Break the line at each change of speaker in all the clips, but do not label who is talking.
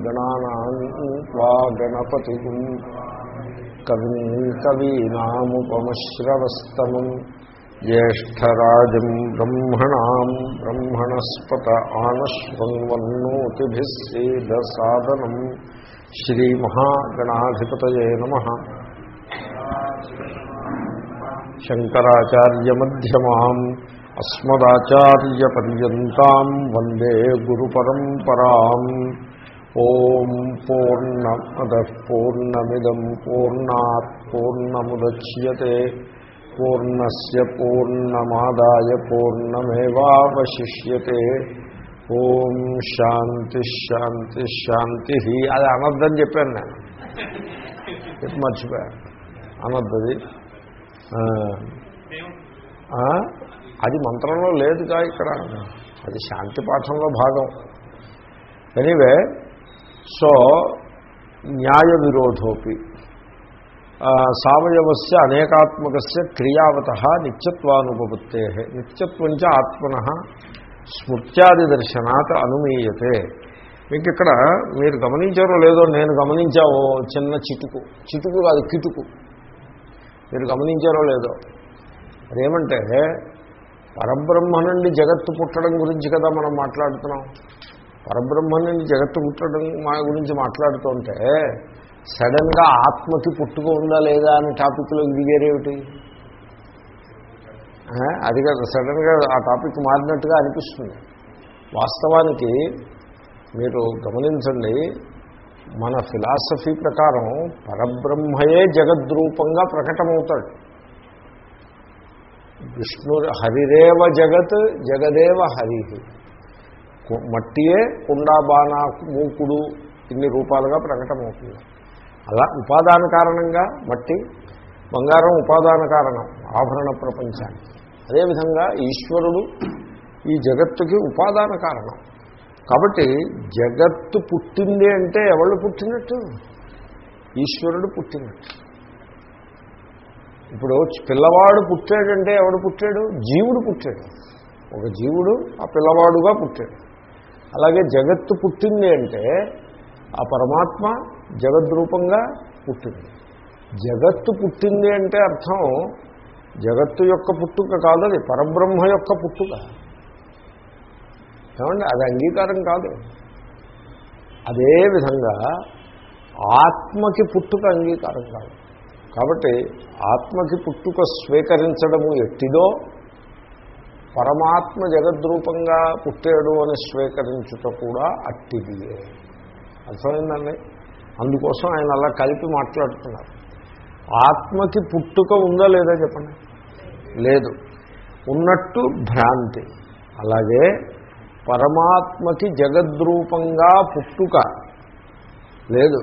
గణానాన్ వా గణపతిం కవిం కవీనాముపమశ్రవస్తమం జ్యేష్టరాజం బ్రహ్మణాం బ్రహ్మణస్పత ఆనశ్వన్వన్నోతిభిः సేదసాదనం శ్రీమహాగణాధిపతయే నమ శంకరాచార్యమధ్యమాం అస్మదాచార్యపర్యంతం వందే గురుపరంపరాం ఓం పూర్ణమద పూర్ణమిదం పూర్ణాత్ పూర్ణముద్యతే పూర్ణస్ పూర్ణమాదాయ పూర్ణమేవాశిష్యతే ఓం శాంతి శాంతి శాంతి అది అనర్థం చెప్పాను నేను చెప్పి మర్చిపోయాను అనర్థది అది మంత్రంలో లేదుగా ఇక్కడ అది శాంతి పాఠంలో భాగం ఎనీవే సో న్యాయ విరోధోపి సవయవస్య అనేకాత్మకస్య క్రియావత నిత్యత్వానుపత్తే నిత్యత్వం చ ఆత్మన స్మృత్యాది దర్శనాత్ అనుమీయతే మీకు ఇక్కడ మీరు గమనించారో లేదో నేను గమనించావో చిన్న చిటుకు చిటుకు కాదు కిటుకు మీరు గమనించారో లేదో అదేమంటే పరబ్రహ్మ నుండి జగత్తు పుట్టడం గురించి కదా మనం మాట్లాడుతున్నాం పరబ్రహ్మ నుండి జగత్తు పుట్టడం మా గురించి మాట్లాడుతుంటే సడన్గా ఆత్మకి పుట్టుక ఉందా లేదా అనే టాపిక్లో దిగేరేమిటి అది కాదు సడన్గా ఆ టాపిక్ మారినట్టుగా అనిపిస్తుంది వాస్తవానికి మీరు గమనించండి మన ఫిలాసఫీ ప్రకారం పరబ్రహ్మయే జగద్రూపంగా ప్రకటమవుతాడు విష్ణు హరిరేవ జగత్ జగదేవ హరి మట్టియే కుండాబానా మూకుడు ఇన్ని రూపాలుగా ప్రకటమవుతుంది అలా ఉపాదాన కారణంగా మట్టి బంగారం ఉపాదాన కారణం ఆభరణ ప్రపంచానికి అదేవిధంగా ఈశ్వరుడు ఈ జగత్తుకి ఉపాదాన కారణం కాబట్టి జగత్తు పుట్టింది అంటే ఎవళ్ళు పుట్టినట్టు ఈశ్వరుడు పుట్టినట్టు ఇప్పుడు పిల్లవాడు పుట్టాడంటే ఎవడు పుట్టాడు జీవుడు పుట్టాడు ఒక జీవుడు ఆ పిల్లవాడుగా పుట్టాడు అలాగే జగత్తు పుట్టింది అంటే ఆ పరమాత్మ జగద్రూపంగా పుట్టింది జగత్తు పుట్టింది అంటే అర్థం జగత్తు యొక్క పుట్టుక కాదది పరబ్రహ్మ యొక్క పుట్టుక ఏమండి అది అంగీకారం కాదు అదేవిధంగా ఆత్మకి పుట్టుక అంగీకారం కాదు కాబట్టి ఆత్మకి పుట్టుక స్వీకరించడము ఎట్టిదో పరమాత్మ జగద్రూపంగా పుట్టాడు అని స్వీకరించుట కూడా అట్టిదియే అర్థమైందండి అందుకోసం ఆయన అలా కలిపి మాట్లాడుతున్నారు ఆత్మకి పుట్టుక ఉందా లేదా చెప్పండి లేదు ఉన్నట్టు భ్రాంతి అలాగే పరమాత్మకి జగద్రూపంగా పుట్టుక లేదు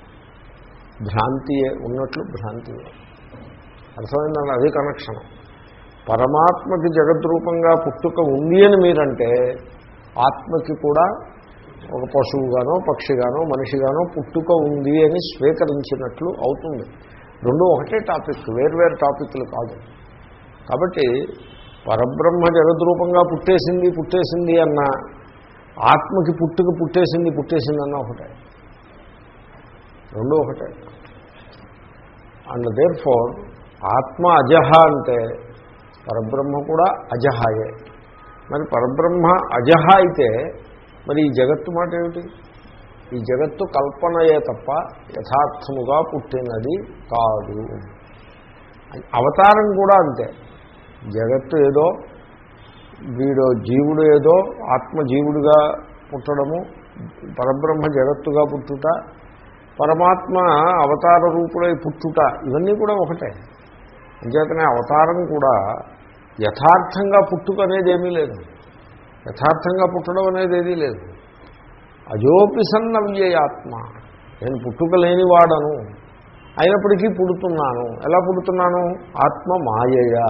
భ్రాంతియే ఉన్నట్లు భ్రాంతియే అర్థమైందండి అది కనెక్షన్ పరమాత్మకి జగద్రూపంగా పుట్టుక ఉంది అని మీరంటే ఆత్మకి కూడా ఒక పశువుగానో పక్షిగానో మనిషిగానో పుట్టుక ఉంది అని స్వీకరించినట్లు అవుతుంది రెండు ఒకటే టాపిక్ వేర్వేరు టాపిక్లు కాదు కాబట్టి పరబ్రహ్మ జగద్రూపంగా పుట్టేసింది పుట్టేసింది అన్న ఆత్మకి పుట్టుక పుట్టేసింది పుట్టేసింది అన్న ఒకటే రెండు ఒకటే అండ్ దేర్ ఫోర్ ఆత్మ అజహ అంటే పరబ్రహ్మ కూడా అజహాయే మరి పరబ్రహ్మ అజహ అయితే మరి ఈ జగత్తు మాట ఏమిటి ఈ జగత్తు కల్పనయే తప్ప యథార్థముగా పుట్టినది కాదు అవతారం కూడా అంతే జగత్తు ఏదో వీడో జీవుడు ఏదో ఆత్మజీవుడుగా పుట్టడము పరబ్రహ్మ జగత్తుగా పుట్టుట పరమాత్మ అవతార రూపుడై పుట్టుట ఇవన్నీ కూడా ఒకటే అంచేతనే అవతారం కూడా యథార్థంగా పుట్టుక అనేది ఏమీ లేదు యథార్థంగా పుట్టడం అనేది ఏదీ లేదు అజోపి సన్నవ్యయాత్మ నేను పుట్టుక లేనివాడను అయినప్పటికీ పుడుతున్నాను ఎలా పుడుతున్నాను ఆత్మ మాయయా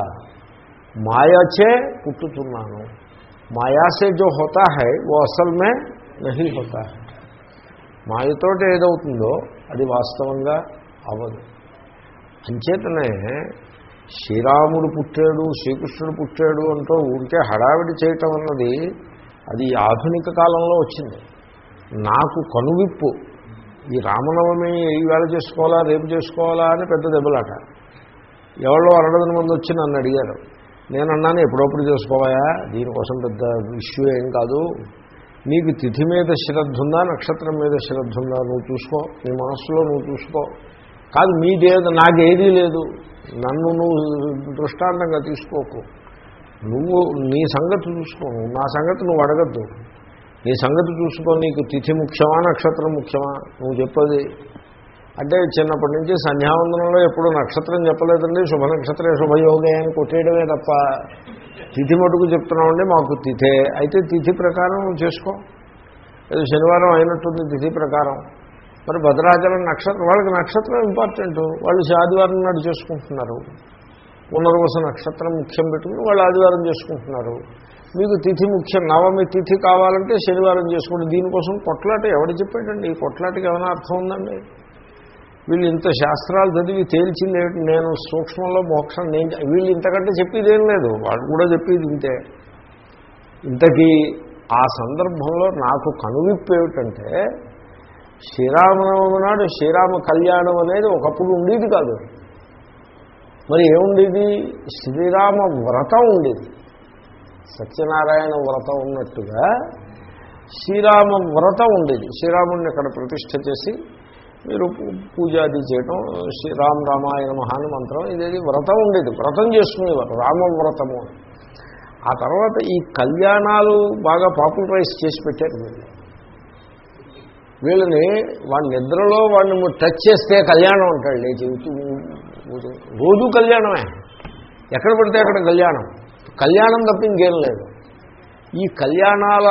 మాయచే పుట్టుతున్నాను మాయాసే జో హోతా హై ఓ అసలు మే నహీ హోతా హై మాయతోటి ఏదవుతుందో అది వాస్తవంగా అవ్వదు అంచేతనే శ్రీరాముడు పుట్టాడు శ్రీకృష్ణుడు పుట్టాడు అంటూ ఊరికే హడావిడి చేయటం అన్నది అది ఆధునిక కాలంలో వచ్చింది నాకు కనువిప్పు ఈ రామనవమి ఈవేళ చేసుకోవాలా రేపు చేసుకోవాలా అని పెద్ద దెబ్బలాట ఎవరో అరడదని మంది వచ్చి నన్ను అడిగారు నేను అన్నాను ఎప్పుడప్పుడు చేసుకోవాయా దీనికోసం పెద్ద ఇష్యూ ఏం కాదు నీకు తిథి మీద శ్రద్ధ ఉందా నక్షత్రం మీద శ్రద్ధ ఉందా నువ్వు చూసుకో నీ మనస్సులో నువ్వు చూసుకో కాదు మీదేదో నాకేదీ లేదు నన్ను నువ్వు దృష్టాంతంగా తీసుకోకు నువ్వు నీ సంగతి చూసుకో నువ్వు నా సంగతి నువ్వు అడగద్దు నీ సంగతి చూసుకో నీకు తిథి ముఖ్యమా నక్షత్రం ముఖ్యమా నువ్వు చెప్పది అంటే చిన్నప్పటి నుంచి సంధ్యావందనంలో ఎప్పుడు నక్షత్రం చెప్పలేదండి శుభ నక్షత్రే శుభయోగే అని కొట్టేయడమే తప్ప తిథి మటుకు చెప్తున్నామండి మాకు తిథే అయితే తిథి ప్రకారం చేసుకో ఏదో శనివారం అయినట్టుంది తిథి ప్రకారం మరి భద్రాచలం నక్షత్రం వాళ్ళకి నక్షత్రం ఇంపార్టెంట్ వాళ్ళు ఆదివారం నాడు చేసుకుంటున్నారు పునర్వస నక్షత్రం ముఖ్యం పెట్టుకుని వాళ్ళు ఆదివారం చేసుకుంటున్నారు మీకు తిథి ముఖ్యం నవమి తిథి కావాలంటే శనివారం చేసుకోండి దీనికోసం కొట్లాట ఎవడు చెప్పాడండి ఈ కొట్లాటకి ఏమైనా అర్థం ఉందండి వీళ్ళు ఇంత శాస్త్రాలు చదివి తేల్చింది ఏమిటి నేను సూక్ష్మంలో మోక్షం నేను వీళ్ళు ఇంతకంటే చెప్పేది ఏం లేదు వాళ్ళు కూడా చెప్పేది ఇంతే ఇంతకీ ఆ సందర్భంలో నాకు కనువిప్పు ఏమిటంటే శ్రీరామనవమి నాడు శ్రీరామ కళ్యాణం అనేది ఒకప్పుడు ఉండేది కాదు మరి ఏముండేది శ్రీరామ వ్రతం ఉండేది సత్యనారాయణ వ్రతం ఉన్నట్టుగా శ్రీరామ వ్రతం ఉండేది శ్రీరాముడిని అక్కడ ప్రతిష్ఠ చేసి మీరు పూజాది చేయటం శ్రీరామ రామాయణ మహాని మంత్రం ఇదేది వ్రతం ఉండేది వ్రతం చేసుకునేవారు రామ వ్రతము ఆ తర్వాత ఈ కళ్యాణాలు బాగా పాపులరైజ్ చేసి పెట్టారు వీళ్ళు వీళ్ళని వాడి నిద్రలో వాడిని టచ్ చేస్తే కళ్యాణం అంటాడు లేచి రోజు కళ్యాణమే ఎక్కడ పడితే అక్కడ కళ్యాణం కళ్యాణం తప్ప ఇంకేం లేదు ఈ కళ్యాణాల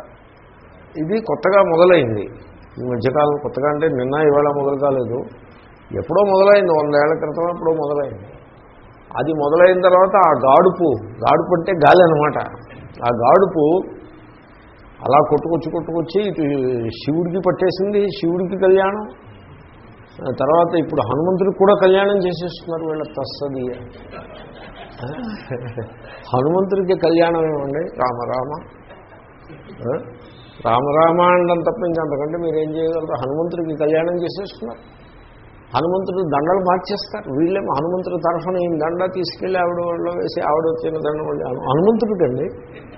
ఇది కొత్తగా మొదలైంది ఈ మధ్యకాలం కొత్తగా అంటే నిన్న ఇవాళ మొదలు కాలేదు ఎప్పుడో మొదలైంది వందేళ్ల క్రితం ఎప్పుడో మొదలైంది అది మొదలైన తర్వాత ఆ గాడుపు గాడుపు అంటే గాలి అనమాట ఆ గాడుపు అలా కొట్టుకొచ్చి కొట్టుకొచ్చి ఇటు శివుడికి పట్టేసింది శివుడికి కళ్యాణం తర్వాత ఇప్పుడు హనుమంతుడికి కూడా కళ్యాణం చేసేస్తున్నారు వీళ్ళ తస్సది హనుమంతుడికి కళ్యాణం ఏమండి రామరామ రామరామ అండం తప్ప ఇంకంతకంటే మీరేం చేయగలరు హనుమంతుడికి కళ్యాణం చేసేస్తున్నారు హనుమంతుడు దండలు మార్చేస్తారు వీళ్ళేమో హనుమంతుడి తరఫున ఈ దండ తీసుకెళ్ళి ఆవిడ వాళ్ళు వేసి ఆవిడ వచ్చిన దండ వాళ్ళు హనుమంతుడికండి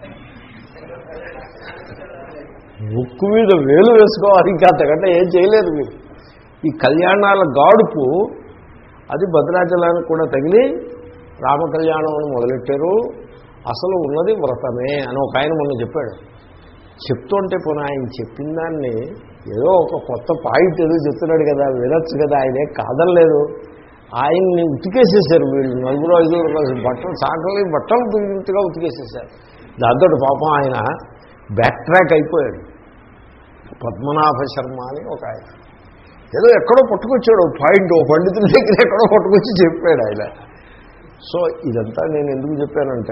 ముక్కు మీద వేలు వేసుకోవాలి ఇంకా అంతకంటే ఏం చేయలేరు మీరు ఈ కళ్యాణాల గాడుపు అది భద్రాచలానికి కూడా తగిలి రామ కళ్యాణం అని మొదలెట్టారు అసలు ఉన్నది వ్రతమే అని ఒక ఆయన మొన్న చెప్పాడు చెప్తుంటే పోనీ ఆయన చెప్పిన దాన్ని ఏదో ఒక కొత్త పాయింట్ ఏదో చెప్తున్నాడు కదా వినొచ్చు కదా ఆయనే కాదనలేదు ఆయన్ని ఉతికేసేసారు వీళ్ళు నలుగురు ఐదుగురు కలిసి బట్టలు సాకలి బట్టలు దిగినట్టుగా ఉతికేసేసారు దాంతో పాపం ఆయన బ్యాక్ ట్రాక్ అయిపోయాడు పద్మనాభ శర్మ అని ఒక ఆయన ఏదో ఎక్కడో పట్టుకొచ్చాడు పాయింట్ ఓ పండితుల దగ్గర ఎక్కడో పట్టుకొచ్చి చెప్పాడు ఆయన సో ఇదంతా నేను ఎందుకు చెప్పానంటే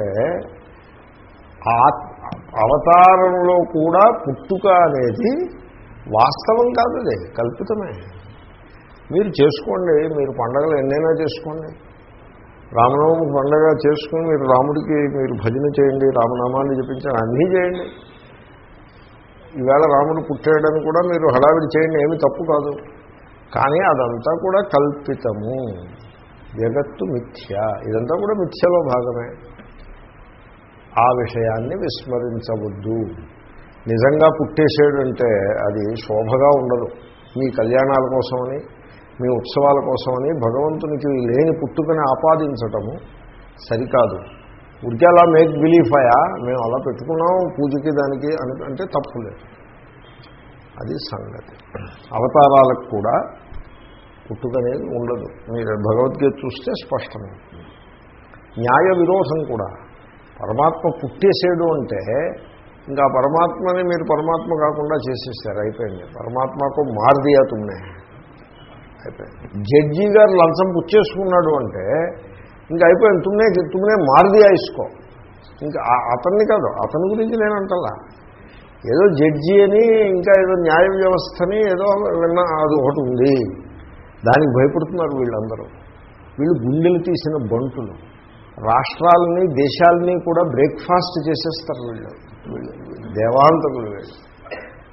అవతారంలో కూడా పుట్టుక అనేది వాస్తవం కాదు అది కల్పితమే మీరు చేసుకోండి మీరు పండగలు ఎన్నైనా చేసుకోండి రామనవమి పండగ చేసుకుని మీరు రాముడికి మీరు భజన చేయండి రామనామాన్ని చెప్పించండి అన్నీ చేయండి ఈవేళ రాముడు పుట్టాడని కూడా మీరు హడావిడి చేయండి ఏమి తప్పు కాదు కానీ అదంతా కూడా కల్పితము జగత్తు మిథ్య ఇదంతా కూడా మిథ్యలో భాగమే ఆ విషయాన్ని విస్మరించవద్దు నిజంగా పుట్టేసేడు అంటే అది శోభగా ఉండదు మీ కళ్యాణాల కోసమని మీ ఉత్సవాల కోసమని భగవంతునికి లేని పుట్టుకని ఆపాదించటము సరికాదు ఉడికి అలా మేక్ బిలీఫ్ అయ్యా మేము అలా పెట్టుకున్నాం పూజకి దానికి అని అంటే తప్పు లేదు అది సంగతి అవతారాలకు కూడా పుట్టుకనేది ఉండదు మీరు భగవద్గీత చూస్తే స్పష్టమవుతుంది న్యాయ విరోధం కూడా పరమాత్మ పుట్టేసేడు అంటే ఇంకా పరమాత్మని మీరు పరమాత్మ కాకుండా చేసేసారు అయిపోయింది పరమాత్మకు మారుదియా తుమ్మే అయిపోయింది జడ్జి గారు లంచం పుచ్చేసుకున్నాడు అంటే ఇంకా అయిపోయింది తుమ్మే తుమ్మే మారుదియా ఇసుకో ఇంకా అతన్ని కాదు అతని గురించి నేను అంటలా ఏదో జడ్జి అని ఇంకా ఏదో న్యాయ వ్యవస్థని ఏదో విన్న అది ఒకటి ఉంది దానికి భయపడుతున్నారు వీళ్ళందరూ వీళ్ళు గుండెలు తీసిన బంటులు రాష్ట్రాలని దేశాలని కూడా బ్రేక్ఫాస్ట్ చేసేస్తారు వీళ్ళు వీళ్ళు దేవాంతకులు వీళ్ళు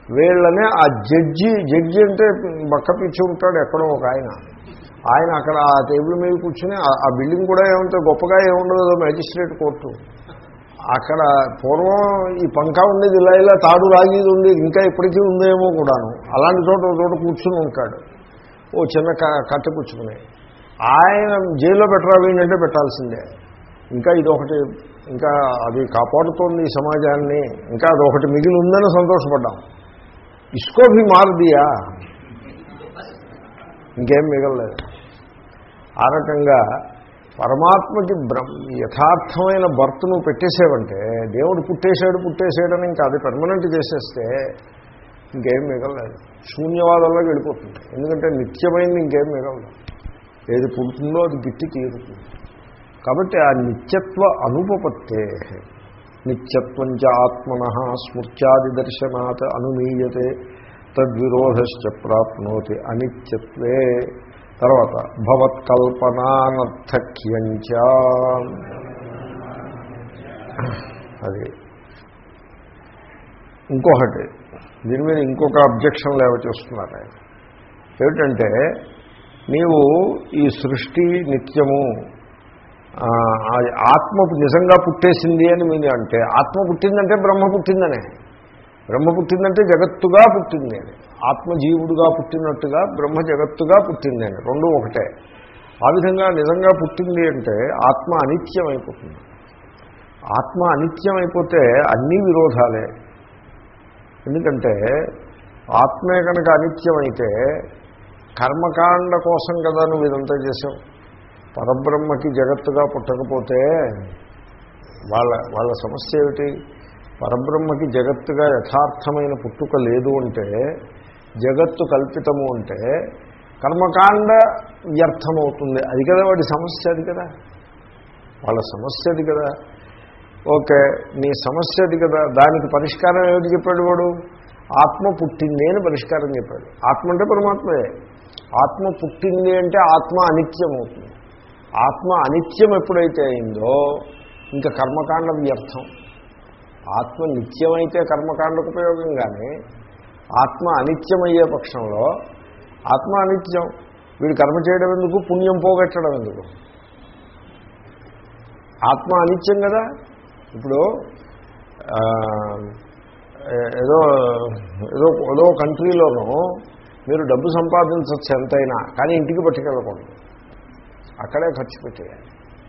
వీళ్ళనే ఆ జడ్జి జడ్జి అంటే బక్క పిచ్చి ఉంటాడు ఎక్కడో ఒక ఆయన ఆయన అక్కడ ఆ టేబుల్ మీద కూర్చుని ఆ- ఆ బిల్డింగ్ కూడా ఏమంటే గొప్పగా ఏముండదు మేజిస్ట్రేట్ కోర్టు అక్కడ పూర్వం ఈ పంకా ఉండేది ఇలా ఇలా తాడు రాగేది ఉంది ఇంకా ఇప్పటికీ ఉందేమో కూడాను అలాంటి చోట ఒక చోట కూర్చుని ఉంటాడు ఓ చిన్న క- కట్టె పుచ్చుకుని ఆయన జైల్లో పెట్టరా వీళ్ళంటే పెట్టాల్సిందే ఇంకా ఇదొకటి ఇంకా అది కాపాడుతోంది ఈ సమాజాన్ని ఇంకా అదొకటి మిగిలి ఉందని సంతోషపడ్డాం ఇస్కో భీ మారదియా ఇంకేం మిగలలేదు ఆ రకంగా పరమాత్మకి బ్రహ్మ యథార్థమైన బర్త్ నువ్వు పెట్టేసేవంటే దేవుడు పుట్టేశాడు పుట్టేసాడని ఇంకా అది పెర్మనెంట్ చేసేస్తే ఇంకేం మిగలలేదు శూన్యవాదంలోకి వెళ్ళిపోతుంది ఎందుకంటే నిత్యమైనది ఇంకేం మిగలదు ఏది పుడుతుందో అది గిట్టి తీరుతుంది కాబట్టి ఆ నిత్యత్వ అనుపపత్తే నిత్యత్వం చ ఆత్మన స్మృత్యాది దర్శనాత్ అనుమీయతే తద్విరోధశ్చ ప్రాప్నోతి అనిత్యత్వే తర్వాత భవత్కల్పనానర్థక్యంచ అది ఇంకొకటి దీని మీద ఇంకొక అబ్జెక్షన్ లేవ చేస్తున్నారు ఆయన ఏమిటంటే నీవు ఈ సృష్టి నిత్యము ఆ, అది ఆత్మ నిజంగా పుట్టేసింది అని మీరు అంటే ఆత్మ పుట్టిందంటే బ్రహ్మ పుట్టిందనే బ్రహ్మ పుట్టిందంటే జగత్తుగా పుట్టింది అని ఆత్మ జీవుడుగా పుట్టినట్టుగా బ్రహ్మ జగత్తుగా పుట్టింది అని రెండు ఒకటే ఆ విధంగా నిజంగా పుట్టింది అంటే ఆత్మ అనిత్యం అయిపోతుంది ఆత్మ అనిత్యం అయిపోతే అన్ని విరోధాలే ఎందుకంటే ఆత్మే కనుక అనిత్యమైతే కర్మకాండ కోసం కదా నువ్వు ఇదంతా చేసావు పరబ్రహ్మకి జగత్తుగా పుట్టకపోతే వాళ్ళ వాళ్ళ సమస్య ఏమిటి పరబ్రహ్మకి జగత్తుగా యథార్థమైన పుట్టుక లేదు అంటే జగత్తు కల్పితము అంటే కర్మకాండ వ్యర్థమవుతుంది అది కదా వాడి సమస్య అది కదా వాళ్ళ సమస్య అది కదా ఓకే నీ సమస్య అది కదా దానికి పరిష్కారం ఏమిటి చెప్పాడు వాడు ఆత్మ పుట్టింది అని పరిష్కారం చెప్పాడు ఆత్మ అంటే పరమాత్మయే ఆత్మ పుట్టింది అంటే ఆత్మ అనిత్యం అవుతుంది ఆత్మ అనిత్యం ఎప్పుడైతే అయిందో ఇంకా కర్మకాండ వ్యర్థం ఆత్మ నిత్యమైతే కర్మకాండకు ఉపయోగం కానీ ఆత్మ అనిత్యమయ్యే పక్షంలో ఆత్మ అనిత్యం వీడు కర్మ చేయడం ఎందుకు పుణ్యం పోగొట్టడం ఎందుకు ఆత్మ అనిత్యం కదా ఇప్పుడు ఆ, ఏదో ఏదో ఏదో కంట్రీలోనూ మీరు డబ్బు సంపాదించవచ్చు ఎంతైనా కానీ ఇంటికి పట్టుకెళ్ళకూడదు అక్కడే ఖర్చు పెట్టేయాలి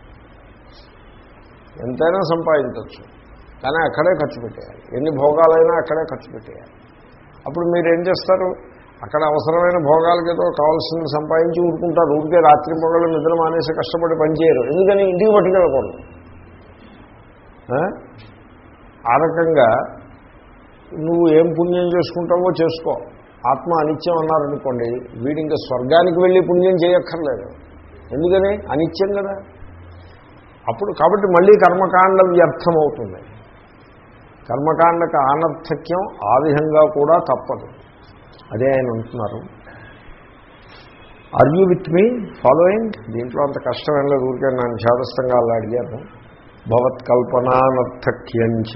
ఎంతైనా సంపాదించవచ్చు కానీ అక్కడే ఖర్చు పెట్టేయాలి ఎన్ని భోగాలైనా అక్కడే ఖర్చు పెట్టేయాలి అప్పుడు మీరు ఏం చేస్తారు అక్కడ అవసరమైన భోగాలకి ఏదో కావాల్సింది సంపాదించి ఊరుకుంటారు ఊరికే రాత్రి పొగలు నిద్ర మానేసి కష్టపడి పనిచేయరు ఎందుకని ఇంటికి పట్టుకెళ్ళకూడదు ఆ? ఆ రకంగా నువ్వు ఏం పుణ్యం చేసుకుంటావో చేసుకో ఆత్మ అనిత్యం అన్నారనుకోండి వీడు ఇంకా స్వర్గానికి వెళ్ళి పుణ్యం చేయక్కర్లేదు ఎందుకని అనిత్యం కదా అప్పుడు కాబట్టి మళ్ళీ కర్మకాండ వ్యర్థం అవుతుంది కర్మకాండకు అనర్థక్యం ఆ విధంగా కూడా తప్పదు అదే ఆయన అంటున్నారు are you with me following దీంట్లో అంత కష్టం ఏం లేదు ఊరికే నేను శాదస్తంగా అలా అడిగాను భవత్కల్పనానర్థక్యంచ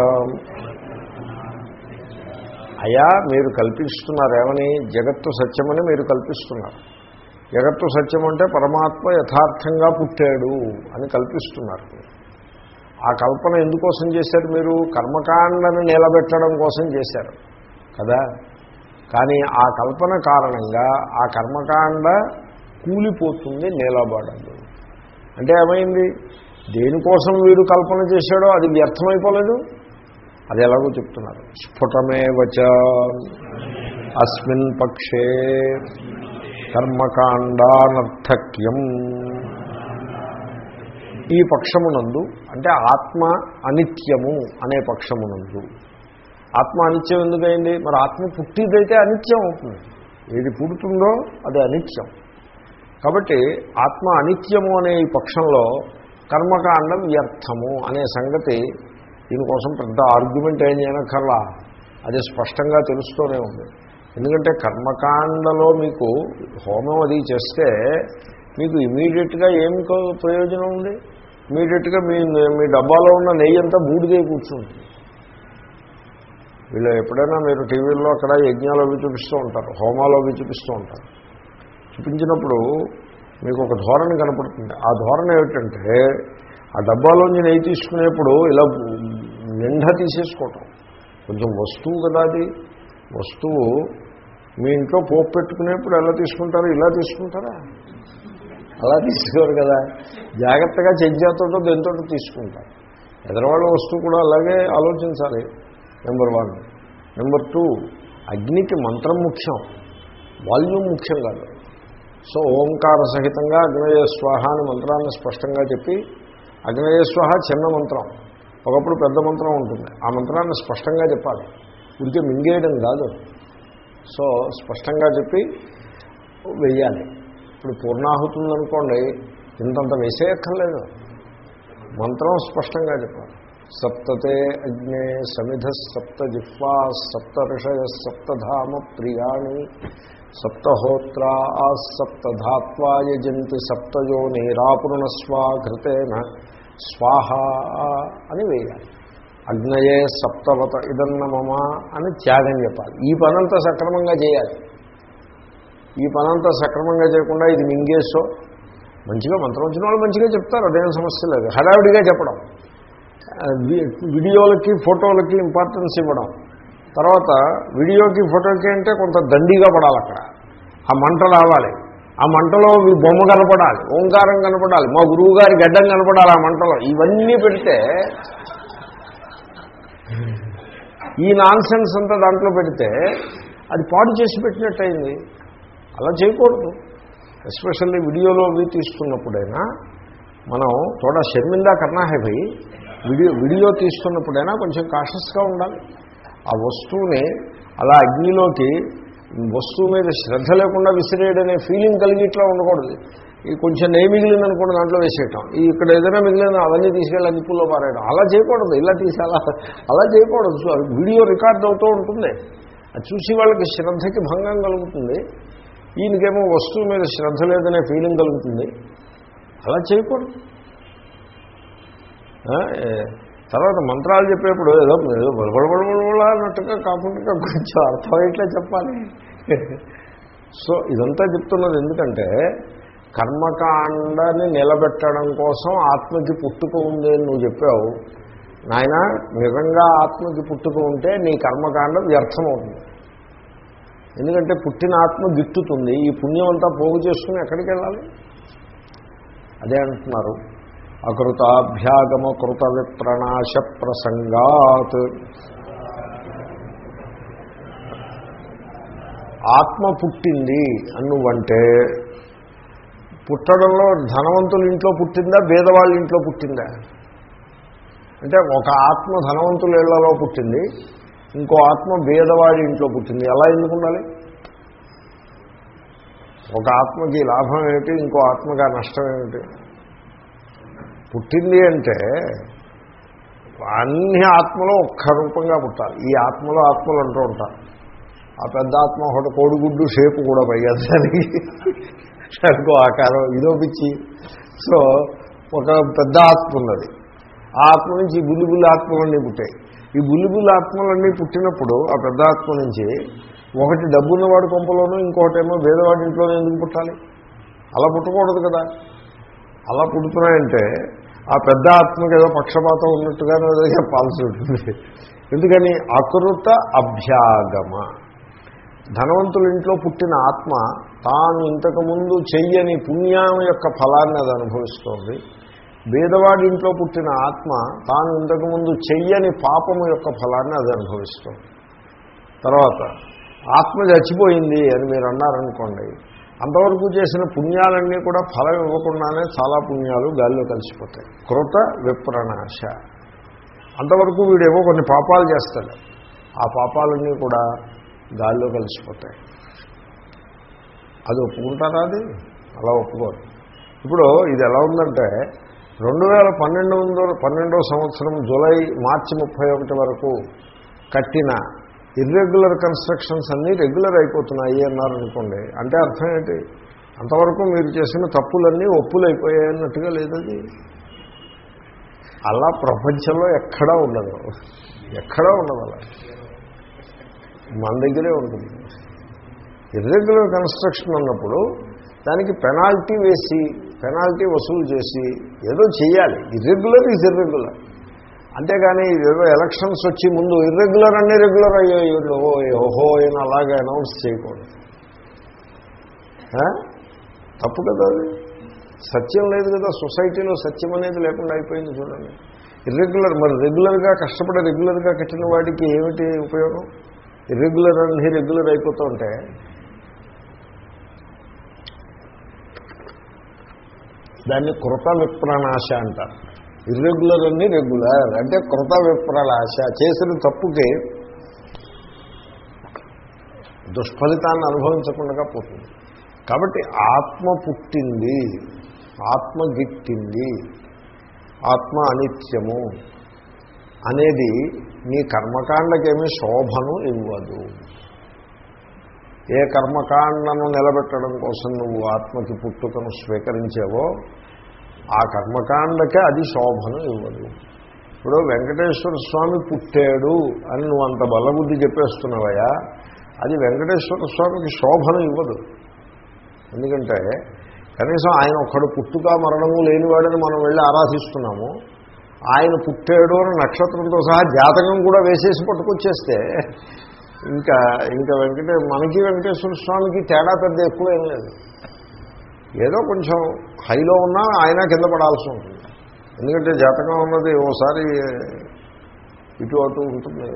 అయా మీరు కల్పిస్తున్నారు ఏమని జగత్తు సత్యమని మీరు కల్పిస్తున్నారు జగత్తు సత్యం అంటే పరమాత్మ యథార్థంగా పుట్టాడు అని కల్పిస్తున్నారు ఆ కల్పన ఎందుకోసం చేశారు మీరు కర్మకాండను నిలబెట్టడం కోసం చేశారు కదా కానీ ఆ కల్పన కారణంగా ఆ కర్మకాండ కూలిపోతుంది నిలబడదు అంటే ఏమైంది దేనికోసం వీడు కల్పన చేశాడో అది వ్యర్థమైపోలేదు అది ఎలాగో చెప్తున్నారు స్ఫుటమే వచ అస్మిన్ పక్షే కర్మకాండానర్థక్యం ఈ పక్షమునందు అంటే ఆత్మ అనిత్యము అనే పక్షమునందు ఆత్మ అనిత్యం ఎందుకైంది మరి ఆత్మ పుట్టిదైతే అనిత్యం అవుతుంది ఏది పుడుతుందో అది అనిత్యం కాబట్టి ఆత్మ అనిత్యము అనే ఈ పక్షంలో కర్మకాండం వ్యర్థము అనే సంగతి దీనికోసం పెద్ద ఆర్గ్యుమెంట్ ఏం చేయనక్కర్లా అది స్పష్టంగా తెలుస్తూనే ఉంది ఎందుకంటే కర్మకాండలో మీకు హోమం అది చేస్తే మీకు ఇమీడియట్గా ఏం కో- ప్రయోజనం ఉంది ఇమీడియట్గా మీ మీ డబ్బాలో ఉన్న నెయ్యి అంతా బూడిదే కూర్చుంటుంది వీళ్ళు ఎప్పుడైనా మీరు టీవీల్లో అక్కడ యజ్ఞాలు అవి చూపిస్తూ ఉంటారు హోమాలు అవి చూపిస్తూ ఉంటారు చూపించినప్పుడు మీకు ఒక ధోరణి కనపడుతుంది ఆ ధోరణి ఏమిటంటే ఆ డబ్బాలోంచి నెయ్యి తీసుకునేప్పుడు ఇలా నిండా తీసేసుకోవటం కొంచెం వస్తువు కదా అది వస్తువు మీ ఇంట్లో పోపు పెట్టుకునేప్పుడు ఎలా తీసుకుంటారు ఇలా తీసుకుంటారా అలా తీసుకోరు కదా జాగ్రత్తగా చెంచాతోటో దేంతో తీసుకుంటారు ఎదరవాళ్ళ వస్తువు కూడా అలాగే ఆలోచించాలి నెంబర్ వన్ నెంబర్ టూ అగ్నికి మంత్రం ముఖ్యం వాల్యూమ్ ముఖ్యం కాదు సో ఓంకార సహితంగా అగ్నయ స్వాహ అని మంత్రాన్ని స్పష్టంగా చెప్పి అగ్నయ స్వాహ చిన్న మంత్రం ఒకప్పుడు పెద్ద మంత్రం ఉంటుంది ఆ మంత్రాన్ని స్పష్టంగా చెప్పాలి ఉడికే మింగేయడం కాదు సో స్పష్టంగా చెప్పి వెయ్యాలి ఇప్పుడు పూర్ణాహుతి ఉందనుకోండి ఇంతంత వేసేయక్కర్లేదు మంత్రం స్పష్టంగా చెప్పాలి సప్తతే అగ్నే సమిధ సప్త జిహ్వా సప్త ఋషయ సప్తధామ ప్రియాణి సప్తహోత్రా సప్తధాత్వా యజంతి సప్తయో నీరాపురుణస్వా ఘృతేన స్వాహ అని వేయాలి అగ్నయే సప్తవత ఇదన్న మమ అని త్యాగం చెప్పాలి ఈ పనంతా సక్రమంగా చేయాలి ఈ పనంతా సక్రమంగా చేయకుండా ఇది మింగేసో మంచిగా మంత్రం వచ్చిన వాళ్ళు మంచిగా చెప్తారు అదేం సమస్య లేదు హడావిడిగా చెప్పడం ఆ, వి- వీడియోలకి ఫోటోలకి ఇంపార్టెన్స్ ఇవ్వడం తర్వాత వీడియోకి ఫోటోకి అంటే కొంత దండిగా పడాలి అక్కడ ఆ మంట రావాలి ఆ మంటలో ఈ బొమ్మ కనపడాలి ఓంకారం కనపడాలి మా గురువు గారి గడ్డం కనపడాలి ఆ మంటలో ఇవన్నీ పెడితే ఈ నాన్ సెన్స్ అంతా దాంట్లో పెడితే అది పాడు చేసి పెట్టినట్టయింది అలా చేయకూడదు ఎస్పెషల్లీ వీడియోలో అవి తీస్తున్నప్పుడైనా మనం తోడా షర్మిందా కర్నా హై భయ్ వీడియో వీడియో తీస్తున్నప్పుడైనా కొంచెం కాషస్గా ఉండాలి ఆ వస్తువుని అలా అగ్నిలోకి వస్తువు మీద శ్రద్ధ లేకుండా విసిరేయడనే ఫీలింగ్ కలిగి ఇట్లా ఉండకూడదు ఈ కొంచెం నెయ్యి మిగిలింది అనుకోండి దాంట్లో వేసేయటం ఈ ఇక్కడ ఏదైనా మిగిలిన అవన్నీ తీసుకెళ్ళి అగ్గిపుల్లో పారేయడం అలా చేయకూడదు ఇలా తీసి అలా అలా చేయకూడదు సో వీడియో రికార్డ్ అవుతూ ఉంటుంది అది చూసి వాళ్ళకి శ్రద్ధకి భంగం కలుగుతుంది ఈయనకేమో వస్తువు మీద శ్రద్ధ లేదనే ఫీలింగ్ కలుగుతుంది అలా చేయకూడదు ఆ, ఏ, తర్వాత మంత్రాలు చెప్పేప్పుడు ఏదో ఏదో బడబడబడబడ అన్నట్టుగా కాకుండా కొంచెం అర్థమయ్యేట్లే చెప్పాలి సో ఇదంతా చెప్తున్నది ఎందుకంటే కర్మకాండని నిలబెట్టడం కోసం ఆత్మకి పుట్టుక ఉంది అని నువ్వు చెప్పావు నాయన నిజంగా ఆత్మకి పుట్టుక ఉంటే నీ కర్మకాండ వ్యర్థమవుతుంది ఎందుకంటే పుట్టిన ఆత్మ గిట్టుతుంది ఈ పుణ్యం అంతా పోగు చేసుకుని ఎక్కడికి వెళ్ళాలి అదే అంటున్నారు అకృతాభ్యాగమ కృత విప్రణాశ ప్రసంగాత్ ఆత్మ పుట్టింది అని నువ్వంటే పుట్టడంలో ధనవంతుల ఇంట్లో పుట్టిందా పేదవాళ్ళ ఇంట్లో పుట్టిందా అంటే ఒక ఆత్మ ధనవంతుల ఇళ్లలో పుట్టింది ఇంకో ఆత్మ భేదవాడి ఇంట్లో పుట్టింది ఎలా ఎందుకు ఉండాలి ఒక ఆత్మకి లాభం ఏమిటి ఇంకో ఆత్మకి ఆ నష్టం ఏమిటి పుట్టింది అంటే అన్ని ఆత్మలో ఒక్క రూపంగా పుట్టాలి ఈ ఆత్మలో ఆత్మలు అంటూ ఉంటారు ఆ పెద్ద ఆత్మ ఒకటి కోడిగుడ్డు షేపు కూడా పైగా దానికి దానికో ఆకారం ఇదో పిచ్చి సో ఒక పెద్ద ఆత్మ ఉన్నది ఆ ఆత్మ నుంచి ఈ బుల్లి బుల్లి ఆత్మలన్నీ పుట్టాయి ఈ బుల్లి బుల్లి ఆత్మలన్నీ పుట్టినప్పుడు ఆ పెద్ద ఆత్మ నుంచి ఒకటి డబ్బున్నవాడి కొంపలోనూ ఇంకోటేమో వేదవాడి ఇంట్లోనూ ఎందుకు పుట్టాలి అలా పుట్టకూడదు కదా అలా పుడుతున్నాయంటే ఆ పెద్ద ఆత్మకి ఏదో పక్షపాతం ఉన్నట్టుగానే ఏదో చెప్పాల్సి ఉంటుంది ఎందుకని అకృత అభ్యాగమ ధనవంతుల ఇంట్లో పుట్టిన ఆత్మ తాను ఇంతకుముందు చెయ్యని పుణ్యం యొక్క ఫలాన్ని అది అనుభవిస్తోంది బీదవాడి ఇంట్లో పుట్టిన ఆత్మ తాను ఇంతకుముందు చెయ్యని పాపము యొక్క ఫలాన్ని అది అనుభవిస్తోంది తర్వాత ఆత్మ చచ్చిపోయింది అని మీరు అన్నారనుకోండి అంతవరకు చేసిన పుణ్యాలన్నీ కూడా ఫలం ఇవ్వకుండానే చాలా పుణ్యాలు గాలిలో కలిసిపోతాయి కృత విప్రణాశ అంతవరకు వీడేవో కొన్ని పాపాలు చేస్తాడు ఆ పాపాలన్నీ కూడా గాల్లో కలిసిపోతాయి అది ఒప్పుకుంటారా అది అలా ఒప్పుకోరు ఇప్పుడు ఇది ఎలా ఉందంటే రెండు వేల పన్నెండు వందల పన్నెండవ సంవత్సరం జూలై మార్చి ముప్పై ఒకటి వరకు కట్టిన ఇర్రెగ్యులర్ కన్స్ట్రక్షన్స్ అన్నీ రెగ్యులర్ అయిపోతున్నాయి అన్నారనుకోండి అంటే అర్థం ఏంటి అంతవరకు మీరు చేసిన తప్పులన్నీ ఒప్పులు అయిపోయాయి అన్నట్టుగా లేదది అలా ప్రపంచంలో ఎక్కడా ఉండదు ఎక్కడా ఉండదు అలా మన దగ్గరే ఉంటుంది ఇర్రెగ్యులర్ కన్స్ట్రక్షన్ ఉన్నప్పుడు దానికి పెనాల్టీ వేసి పెనాల్టీ వసూలు చేసి ఏదో చేయాలి ఇర్రెగ్యులర్ ఈజ్ ఇర్రెగ్యులర్ అంతేగాని ఏదో ఎలక్షన్స్ వచ్చి ముందు ఇర్రెగ్యులర్ అన్ని రెగ్యులర్ అయ్యాయి ఓహో అని అలాగే అనౌన్స్ చేయకూడదు ఆ? తప్పు కదా అది సత్యం లేదు కదా సొసైటీలో సత్యం అనేది లేకుండా అయిపోయింది చూడండి ఇర్రెగ్యులర్ మరి రెగ్యులర్గా కష్టపడి రెగ్యులర్గా కట్టిన వాడికి ఏమిటి ఉపయోగం ఇర్రెగ్యులర్ అన్ని రెగ్యులర్ అయిపోతూ ఉంటే దాన్ని కృత విప్రనాశ అంటారు ఇర్రెగ్యులర్ అన్ని రెగ్యులర్ అంటే కృత విప్రనాశ చేసిన తప్పుకి దుష్ఫలితాన్ని అనుభవించకుండా పోతుంది కాబట్టి ఆత్మ పుట్టింది ఆత్మ గిట్టింది ఆత్మ అనిత్యము అనేది నీ కర్మకాండకేమీ శోభను ఇవ్వదు ఏ కర్మకాండను నిలబెట్టడం కోసం నువ్వు ఆత్మకి పుట్టుకను స్వీకరించావో ఆ కర్మకాండకే అది శోభను ఇవ్వదు ఇప్పుడు వెంకటేశ్వర స్వామి పుట్టాడు అని నువ్వు అంత బలబుద్ధి చెప్పేస్తున్నావయ్యా అది వెంకటేశ్వర స్వామికి శోభను ఇవ్వదు ఎందుకంటే కనీసం ఆయన ఒక్కడు పుట్టుక మరణము లేనివాడని మనం వెళ్ళి ఆరాధిస్తున్నాము ఆయన పుట్టాడు అని నక్షత్రంతో సహా జాతకం కూడా వేసేసి పట్టుకొచ్చేస్తే ఇంకా ఇంకా వెంకటే మనకి వెంకటేశ్వర స్వామికి తేడా పెద్ద ఎక్కువ ఏం లేదు ఏదో కొంచెం హైలో ఉన్నా ఆయన కింద పడాల్సి ఉంటుంది ఎందుకంటే జాతకం ఉన్నది ఓసారి ఇటు అటు ఉంటుంది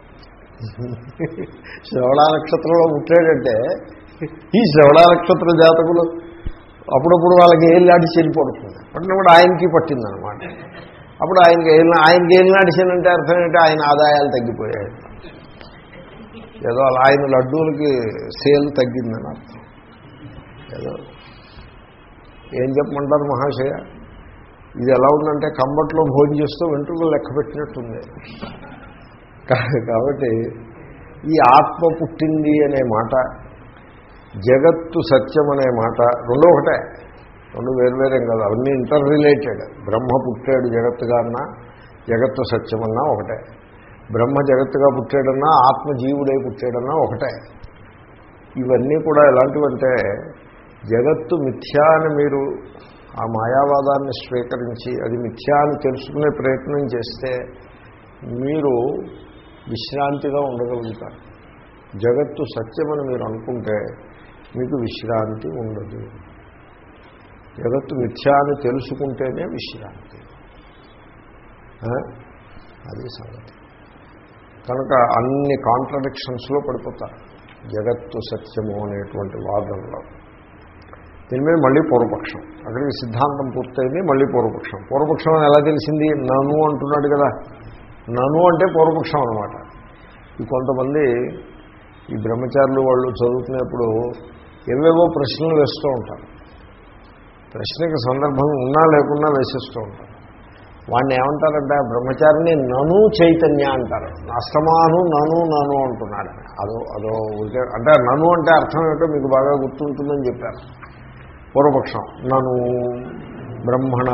శ్రవణ నక్షత్రంలో పుట్టాడంటే ఈ శ్రవణ నక్షత్ర జాతకులు అప్పుడప్పుడు వాళ్ళకి ఏళ్ళాడి చెల్లిపడుతుంది పట్టినప్పుడు ఆయనకి పట్టిందనమాట అప్పుడు ఆయనకి ఏళ్ళ ఆయనకి ఏళ్ళనాడిచానంటే అర్థం ఏంటి ఆయన ఆదాయాలు తగ్గిపోయాయి ఏదో అలా ఆయన లడ్డూలకి సేల్ తగ్గిందని అర్థం ఏదో ఏం చెప్పమంటారు మహాశయ ఇది ఎలా ఉందంటే కంబట్లో భోజనం చేస్తూ వెంట్రుకలు లెక్క పెట్టినట్టుంది కా- కాబట్టి ఈ ఆత్మ పుట్టింది అనే మాట జగత్తు సత్యం అనే మాట రెండో ఒకటే రెండు వేరువేరేం కాదు అవన్నీ ఇంటర్ రిలేటెడ్ బ్రహ్మ పుట్టాడు జగత్తుగా అన్నా జగత్తు సత్యమన్నా ఒకటే బ్రహ్మ జగత్తుగా పుట్టాడన్నా ఆత్మ జీవుడై పుట్టాడన్నా ఒకటే ఇవన్నీ కూడా ఎలాంటివంటే జగత్తు మిథ్యా అని మీరు ఆ మాయావాదాన్ని స్వీకరించి అది మిథ్యా అని తెలుసుకునే ప్రయత్నం చేస్తే మీరు విశ్రాంతిగా ఉండగలుగుతారు జగత్తు సత్యమని మీరు అనుకుంటే మీకు విశ్రాంతి ఉండదు జగత్తు మిథ్యా అని తెలుసుకుంటేనే విశ్రాంతి ఆ? అది సంగతి కనుక అన్ని కాంట్రడిక్షన్స్లో పడిపోతారు జగత్తు సత్యము అనేటువంటి వాదంలో దీని మీద మళ్ళీ పూర్వపక్షం అక్కడికి సిద్ధాంతం పూర్తయింది మళ్ళీ పూర్వపక్షం పూర్వపక్షం అని ఎలా తెలిసింది నను అంటున్నాడు కదా నను అంటే పూర్వపక్షం అనమాట ఈ కొంతమంది ఈ బ్రహ్మచారులు వాళ్ళు చదువుతున్నప్పుడు ఏవేవో ప్రశ్నలు వేస్తూ ఉంటారు ప్రశ్నకి సందర్భం ఉన్నా లేకున్నా వేసేస్తూ ఉంటారు వాడిని ఏమంటారంటే ఆ బ్రహ్మచారిని నను చైతన్య అంటారు అస్తమాను నను నను అంటున్నాడు అదో అదో ఊరికే అంటే నను అంటే అర్థం ఏమిటో మీకు బాగా గుర్తుంటుందని చెప్పారు పూర్వపక్షం నను బ్రహ్మణ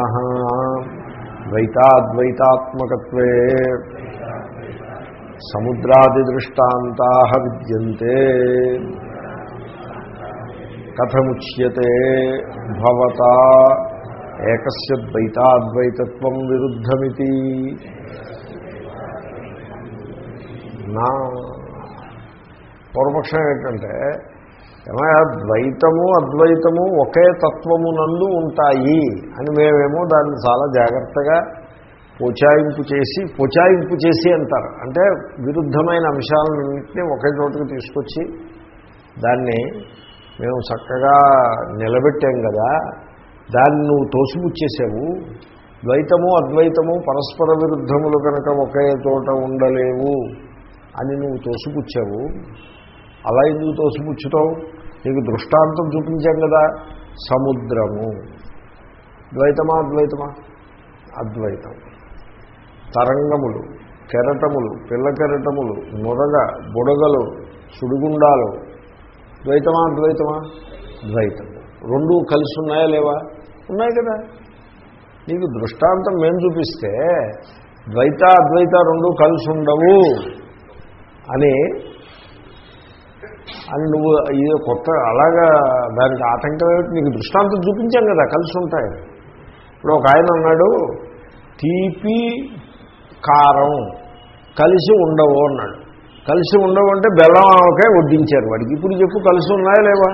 ద్వైతాద్వైతాత్మకత్వే సముద్రాదిదృష్టాంతా విద్యంతే కథముచ్యతే భవత ఏకస్య ద్వైతాద్వైతత్వం విరుద్ధమితి నా పూర్వపక్షం ఏంటంటే ఏమయ్యా ద్వైతము అద్వైతము ఒకే తత్వము నందు ఉంటాయి అని మేమేమో దాన్ని చాలా జాగ్రత్తగా పోచాయింపు చేసి పోచాయింపు చేసి అంటారు అంటే విరుద్ధమైన అంశాలన్నింటినీ ఒకే చోటుకు తీసుకొచ్చి దాన్ని మేము చక్కగా నిలబెట్టాం కదా దాన్ని నువ్వు తోసిపుచ్చేసావు ద్వైతము అద్వైతము పరస్పర విరుద్ధములు కనుక ఒకే చోట ఉండలేవు అని నువ్వు తోసిపుచ్చావు అలా ఎందుకు తోసిపుచ్చుతావు నీకు దృష్టాంతం చూపించాం కదా సముద్రము ద్వైతమా అద్వైతమా అద్వైతం తరంగములు కెరటములు పిల్ల కెరటములు నురగ బుడగలు సుడిగుండాలు ద్వైతమా అద్వైతమా ద్వైతము రెండూ కలిసి ఉన్నాయా లేవా ఉన్నాయి కదా నీకు దృష్టాంతం మేము చూపిస్తే ద్వైత అద్వైత రెండు కలిసి ఉండవు అని అని నువ్వు ఇది కొత్త అలాగా దానికి ఆటంకం ఏమిటి నీకు దృష్టాంతం చూపించాం కదా కలిసి ఉంటాయి ఇప్పుడు ఒక ఆయన అన్నాడు తీపి కారం కలిసి ఉండవు అన్నాడు కలిసి ఉండవు అంటే బెల్లం ఆవకాయ వడ్డించారు వాడికి ఇప్పుడు చెప్పు కలిసి ఉన్నాయా లేవా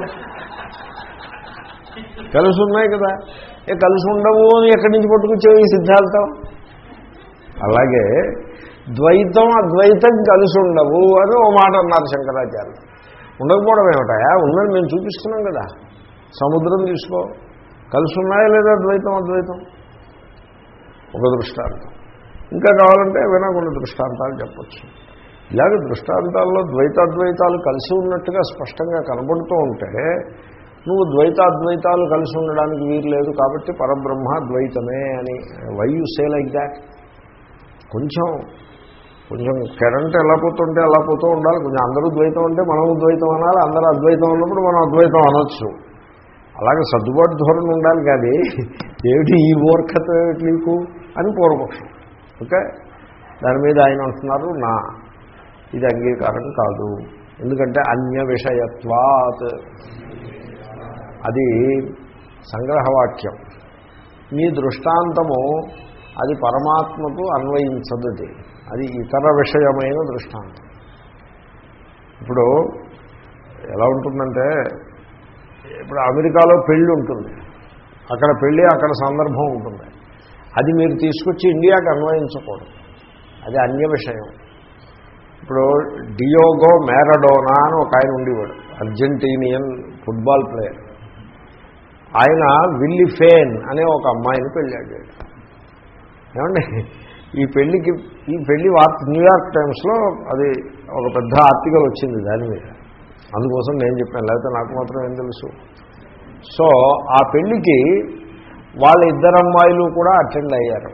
కలిసి ఉన్నాయి కదా ఏ కలిసి ఉండవు అని ఎక్కడి నుంచి పట్టుకొచ్చావు ఈ సిద్ధాంతం అలాగే ద్వైతం అద్వైతం కలిసి ఉండవు అని ఓ మాట అన్నారు శంకరాచార్య ఉండకపోవడం ఏమిటాయా ఉన్నది మేము చూపిస్తున్నాం కదా సముద్రం తీసుకో కలిసి ఉన్నాయా లేదా ద్వైతం అద్వైతం ఒక దృష్టాంతం ఇంకా కావాలంటే వినకుండా దృష్టాంతాలు చెప్పచ్చు ఇలాగ దృష్టాంతాల్లో ద్వైతాద్వైతాలు కలిసి ఉన్నట్టుగా స్పష్టంగా కనబడుతూ ఉంటే నువ్వు ద్వైతాద్వైతాలు కలిసి ఉండడానికి వీలు లేదు కాబట్టి పరబ్రహ్మ ద్వైతమే అని why you say like that కొంచెం కొంచెం కరెంట్ ఎలా పోతుంటే అలా పోతూ ఉండాలి కొంచెం అందరూ ద్వైతం అంటే మనం ద్వైతం అనాలి అందరూ అద్వైతం ఉన్నప్పుడు మనం అద్వైతం అనొచ్చు అలాగే సర్దుబాటు ధోరణి ఉండాలి కానీ ఏమిటి ఈ మూర్ఖత ఏమిటి నీకు అని పూర్వపక్షం ఓకే దాని మీద ఆయన అంటున్నారు నా ఇది అంగీకారం కాదు ఎందుకంటే అన్య విషయత్వాత్ అది సంగ్రహవాక్యం మీ దృష్టాంతము అది పరమాత్మకు అన్వయించదు అది ఇతర విషయమైన దృష్టాంతం ఇప్పుడు ఎలా ఉంటుందంటే ఇప్పుడు అమెరికాలో పెళ్ళి ఉంటుంది అక్కడ పెళ్ళి అక్కడ సందర్భం ఉంటుంది అది మీరు తీసుకొచ్చి ఇండియాకి అన్వయించకూడదు అది అన్య విషయం ఇప్పుడు డియోగో మ్యారడోనా అని ఒక ఆయన ఉండేవాడు అర్జెంటీనియన్ ఫుట్బాల్ ప్లేయర్ ఆయన విల్లి ఫేన్ అనే ఒక అమ్మాయిని పెళ్ళాడు ఏమండి ఈ పెళ్లికి ఈ పెళ్లి వార్త న్యూయార్క్ టైమ్స్లో అది ఒక పెద్ద ఆర్టికల్ వచ్చింది దాని మీద అందుకోసం నేను చెప్పాను లేకపోతే నాకు మాత్రం ఏం తెలుసు సో ఆ పెళ్లికి వాళ్ళ ఇద్దరు అమ్మాయిలు కూడా అటెండ్ అయ్యారు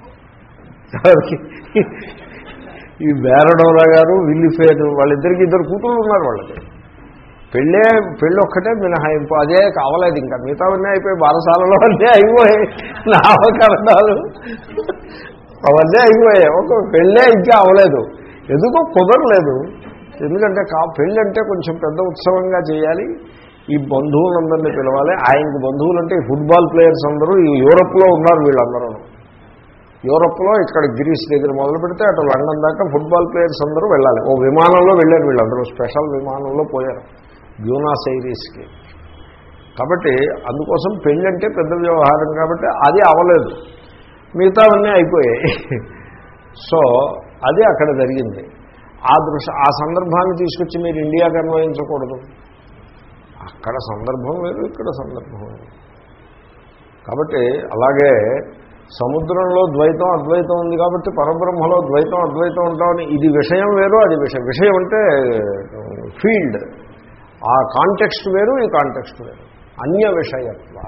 ఈ బేరడోలా గారు విల్లిఫేర్ వాళ్ళిద్దరికి ఇద్దరు కూతుళ్ళు ఉన్నారు వాళ్ళకి పెళ్ళే పెళ్ళి ఒక్కటే మినహాయింపు అదే కావలేదు ఇంకా మిగతావన్నీ అయిపోయి బారసాలలో అన్నీ అయిపోయాయి నామకరణాలు అవన్నీ అయిపోయాయి ఒక పెళ్ళే ఇంకా అవ్వలేదు ఎందుకో కుదరలేదు ఎందుకంటే కా పెళ్ళి అంటే కొంచెం పెద్ద ఉత్సవంగా చేయాలి ఈ బంధువులందరినీ పిలవాలి ఆయనకు బంధువులు అంటే ఫుట్బాల్ ప్లేయర్స్ అందరూ ఈ యూరప్లో ఉన్నారు వీళ్ళందరూ యూరప్లో ఇక్కడ గ్రీస్ దగ్గర మొదలు పెడితే అటు లండన్ దాకా ఫుట్బాల్ ప్లేయర్స్ అందరూ వెళ్ళాలి ఓ విమానంలో వెళ్ళారు వీళ్ళందరూ స్పెషల్ విమానంలో పోయారు బ్యూనాస్ ఐరీస్కి కాబట్టి అందుకోసం పెళ్ళి అంటే పెద్ద వ్యవహారం కాబట్టి అది అవ్వలేదు మిగతావన్నీ అయిపోయాయి సో అది అక్కడ జరిగింది ఆ దృశ్య ఆ సందర్భాన్ని తీసుకొచ్చి మీరు ఇండియాకి అన్వయించకూడదు అక్కడ సందర్భం వేరు ఇక్కడ సందర్భం వేరు కాబట్టి అలాగే సముద్రంలో ద్వైతం అద్వైతం ఉంది కాబట్టి పరబ్రహ్మలో ద్వైతం అద్వైతం ఉంటామని ఇది విషయం వేరు అది విషయం విషయం అంటే ఫీల్డ్ ఆ కాంటెక్స్ట్ వేరు ఈ కాంటెక్స్ట్ వేరు అన్య విషయత్వ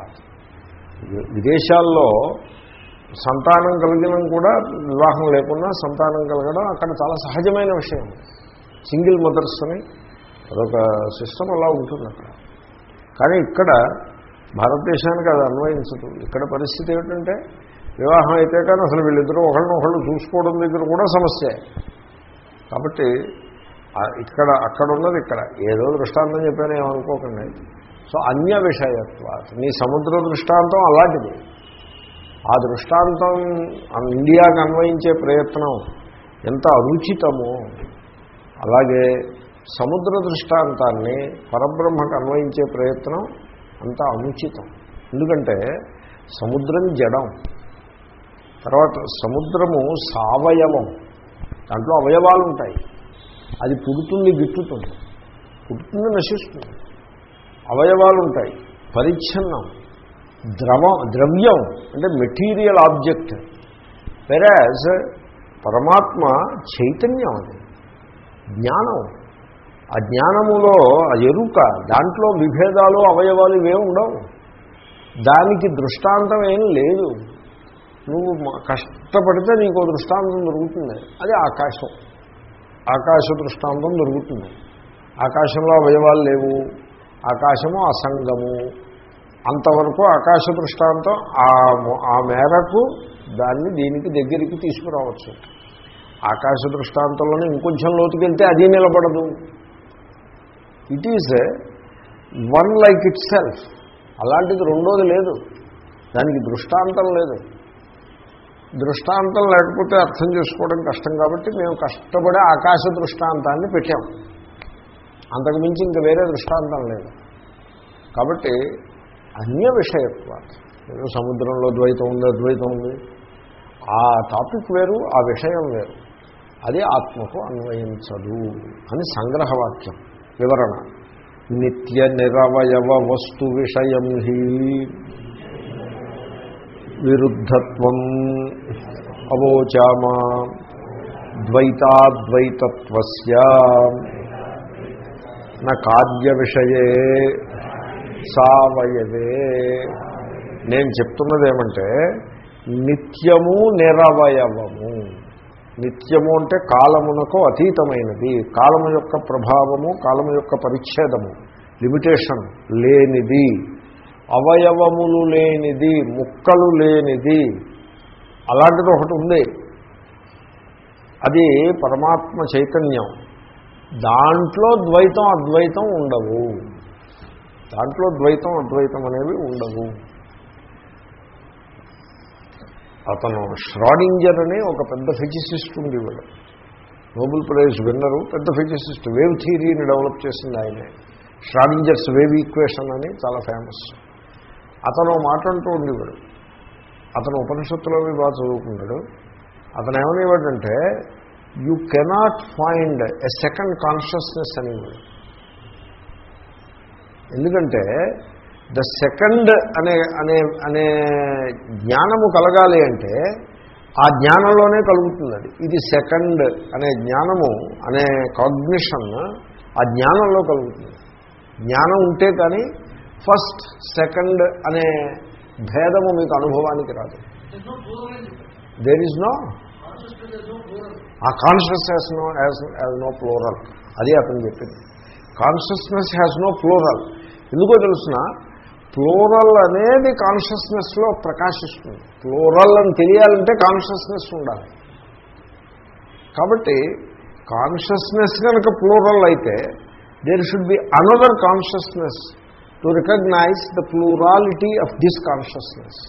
విదేశాల్లో సంతానం కలిగినం కూడా వివాహం లేకుండా సంతానం కలగడం అక్కడ చాలా సహజమైన విషయం సింగిల్ మదర్స్ అని అదొక సిస్టమ్ అలా ఉంటుంది అక్కడ కానీ ఇక్కడ భారతదేశానికి అది అన్వయించదు ఇక్కడ పరిస్థితి ఏమిటంటే వివాహం అయితే కానీ అసలు వీళ్ళిద్దరూ ఒకళ్ళనొకళ్ళు చూసుకోవడం దగ్గర కూడా సమస్య కాబట్టి ఇక్కడ అక్కడ ఉన్నది ఇక్కడ ఏదో దృష్టాంతం చెప్పాను ఏమనుకోకండి సో అన్య విషయత్వ నీ సముద్ర దృష్టాంతం అలాంటిది ఆ దృష్టాంతం ఇండియాకి అన్వయించే ప్రయత్నం ఎంత అనుచితమో అలాగే సముద్ర దృష్టాంతాన్ని పరబ్రహ్మకు అన్వయించే ప్రయత్నం అంత అనుచితం ఎందుకంటే సముద్రం జడం తర్వాత సముద్రము సావయవం దాంట్లో అవయవాలు ఉంటాయి అది పుడుతుంది గిట్టుతుంది పుడుతుంది నశిస్తుంది అవయవాలు ఉంటాయి పరిచ్ఛన్నం ద్రవం ద్రవ్యం అంటే మెటీరియల్ ఆబ్జెక్ట్ వెరాజ్ పరమాత్మ చైతన్యం అది జ్ఞానం ఆ జ్ఞానములో ఆ ఎరుక దాంట్లో విభేదాలు అవయవాలు ఇవే ఉండవు దానికి దృష్టాంతం ఏం లేదు నువ్వు కష్టపడితే నీకు దృష్టాంతం దొరుకుతుంది అది ఆకాశం ఆకాశ దృష్టాంతం దొరుకుతుంది ఆకాశంలో అవయవాలు లేవు ఆకాశము అసంగము అంతవరకు ఆకాశ దృష్టాంతం ఆ మేరకు దాన్ని దీనికి దగ్గరికి తీసుకురావచ్చు ఆకాశ దృష్టాంతంలోనే ఇంకొంచెం లోతుకెళ్తే అది నిలబడదు it is one like itself అలాంటిది రెండోది లేదు దానికి దృష్టాంతం లేదు దృష్టాంతం లేకపోతే అర్థం చేసుకోవడం కష్టం కాబట్టి మేము కష్టపడే ఆకాశ దృష్టాంతాన్ని పెట్టాం అంతకు మించి ఇంకా వేరే దృష్టాంతం లేదు కాబట్టి అన్య విషయత్వ ఏదో సముద్రంలో ద్వైతం ఉంది అద్వైతం ఉంది ఆ టాపిక్ వేరు ఆ విషయం వేరు అది ఆత్మకు అన్వయించదు అని సంగ్రహవాక్యం వివరణ నిత్య నిరవయవ వస్తు విషయం హి విరుద్ధత్వం అవోచామా ద్వైతాద్వైతత్వస్య నా కార్య విషయే సావయవే నేను చెప్తున్నది ఏమంటే నిత్యము నిరవయవము నిత్యము అంటే కాలమునకు అతీతమైనది కాలము యొక్క ప్రభావము కాలము యొక్క పరిచ్ఛేదము లిమిటేషన్ లేనిది అవయవములు లేనిది ముక్కలు లేనిది అలాంటిది ఒకటి ఉంది అది పరమాత్మ చైతన్యం దాంట్లో ద్వైతం అద్వైతం ఉండవు దాంట్లో ద్వైతం అద్వైతం అనేవి ఉండవు అతను ష్రాడింజర్ అని ఒక పెద్ద ఫిజిసిస్ట్ ఉండేవాడు నోబెల్ ప్రైజ్ విన్నరు పెద్ద ఫిజిసిస్ట్ వేవ్ థియరీని డెవలప్ చేసింది ఆయనే ష్రాడింజర్స్ వేవ్ ఈక్వేషన్ అని చాలా ఫేమస్ అతను మాట్లాడుతూ ఉండేవాడు అతను ఉపనిషత్తులో బాగా చదువుకున్నాడు అతను ఏమనేవాడంటే you cannot find a second consciousness అనేవాడు ఎందుకంటే ద సెకండ్ అనే అనే అనే జ్ఞానము కలగాలి అంటే ఆ జ్ఞానంలోనే కలుగుతుంది అది ఇది సెకండ్ అనే జ్ఞానము అనే కాగ్నిషన్ ఆ జ్ఞానంలో కలుగుతుంది జ్ఞానం ఉంటే కానీ ఫస్ట్ సెకండ్ అనే భేదము మీకు అనుభవానికి రాదు there is no uh consciousness no as as no plural అది అతను చెప్పింది కాన్షియస్నెస్ హ్యాస్ నో ఫ్లోరల్ ఎందుకో తెలుసిన ఫ్లోరల్ అనేది కాన్షియస్నెస్లో ప్రకాశిస్తుంది ఫ్లోరల్ అని తెలియాలంటే కాన్షియస్నెస్ ఉండాలి కాబట్టి కాన్షియస్నెస్ కనుక ప్లూరల్ అయితే there should be another consciousness to recognise the plurality of this consciousness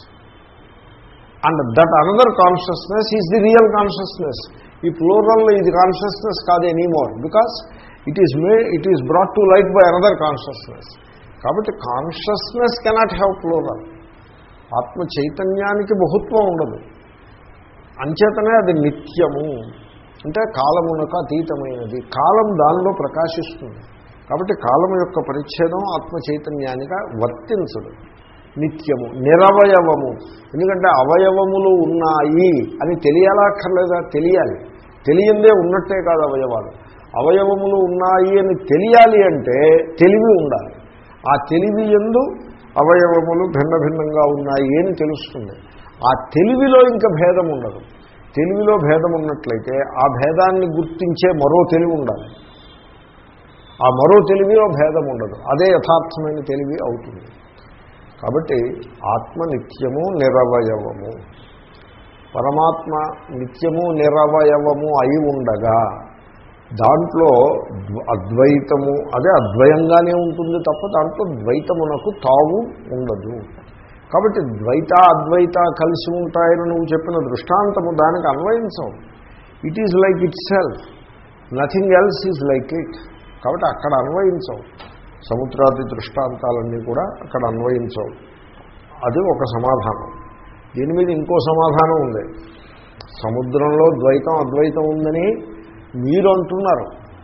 and that another consciousness is the real consciousness ఈ ప్లూరల్ ఇది కాన్షియస్నెస్ కాదు anymore because it is may it is brought to light by another consciousness కాబట్టి consciousness cannot have plural ఆత్మ చైతన్యానికి బహుత్వం ఉండదు అంచేతనే అది నిత్యము అంటే కాలమునకు అతీతమైనది కాలం దానిలో ప్రకాశిస్తుంది కాబట్టి కాలం యొక్క పరిచ్ఛేదం ఆత్మ చైతన్యానికి వర్తించదు నిత్యము నిరవయవము ఎందుకంటే అవయవములు ఉన్నాయి అని తెలియాలక్కర్లేదా తెలియాలి తెలియందే ఉన్నట్టే కాదు అవయవాలు అవయవములు ఉన్నాయి అని తెలియాలి అంటే తెలివి ఉండాలి ఆ తెలివి ఎందు అవయవములు భిన్న భిన్నంగా ఉన్నాయి అని తెలుస్తుంది ఆ తెలివిలో ఇంకా భేదం ఉండదు తెలివిలో భేదం ఉన్నట్లయితే ఆ భేదాన్ని గుర్తించే మరో తెలివి ఉండాలి ఆ మరో తెలివిలో భేదం ఉండదు అదే యథార్థమైన తెలివి అవుతుంది కాబట్టి ఆత్మ నిత్యము నిరవయవము పరమాత్మ నిత్యము నిరవయవము అయి ఉండగా దాంట్లో ద్వ- అద్వైతము అదే అద్వయంగానే ఉంటుంది తప్ప దాంట్లో ద్వైతమునకు తావు ఉండదు కాబట్టి ద్వైత అద్వైత కలిసి ఉంటాయని నువ్వు చెప్పిన దృష్టాంతము దానికి అన్వయించవు it is like itself nothing else is like it కాబట్టి అక్కడ అన్వయించవు సముద్రాది దృష్టాంతాలన్నీ కూడా అక్కడ అన్వయించవు అది ఒక సమాధానం దీని మీద ఇంకో సమాధానం ఉంది సముద్రంలో ద్వైతం అద్వైతం ఉందని మీరు అంటున్నారు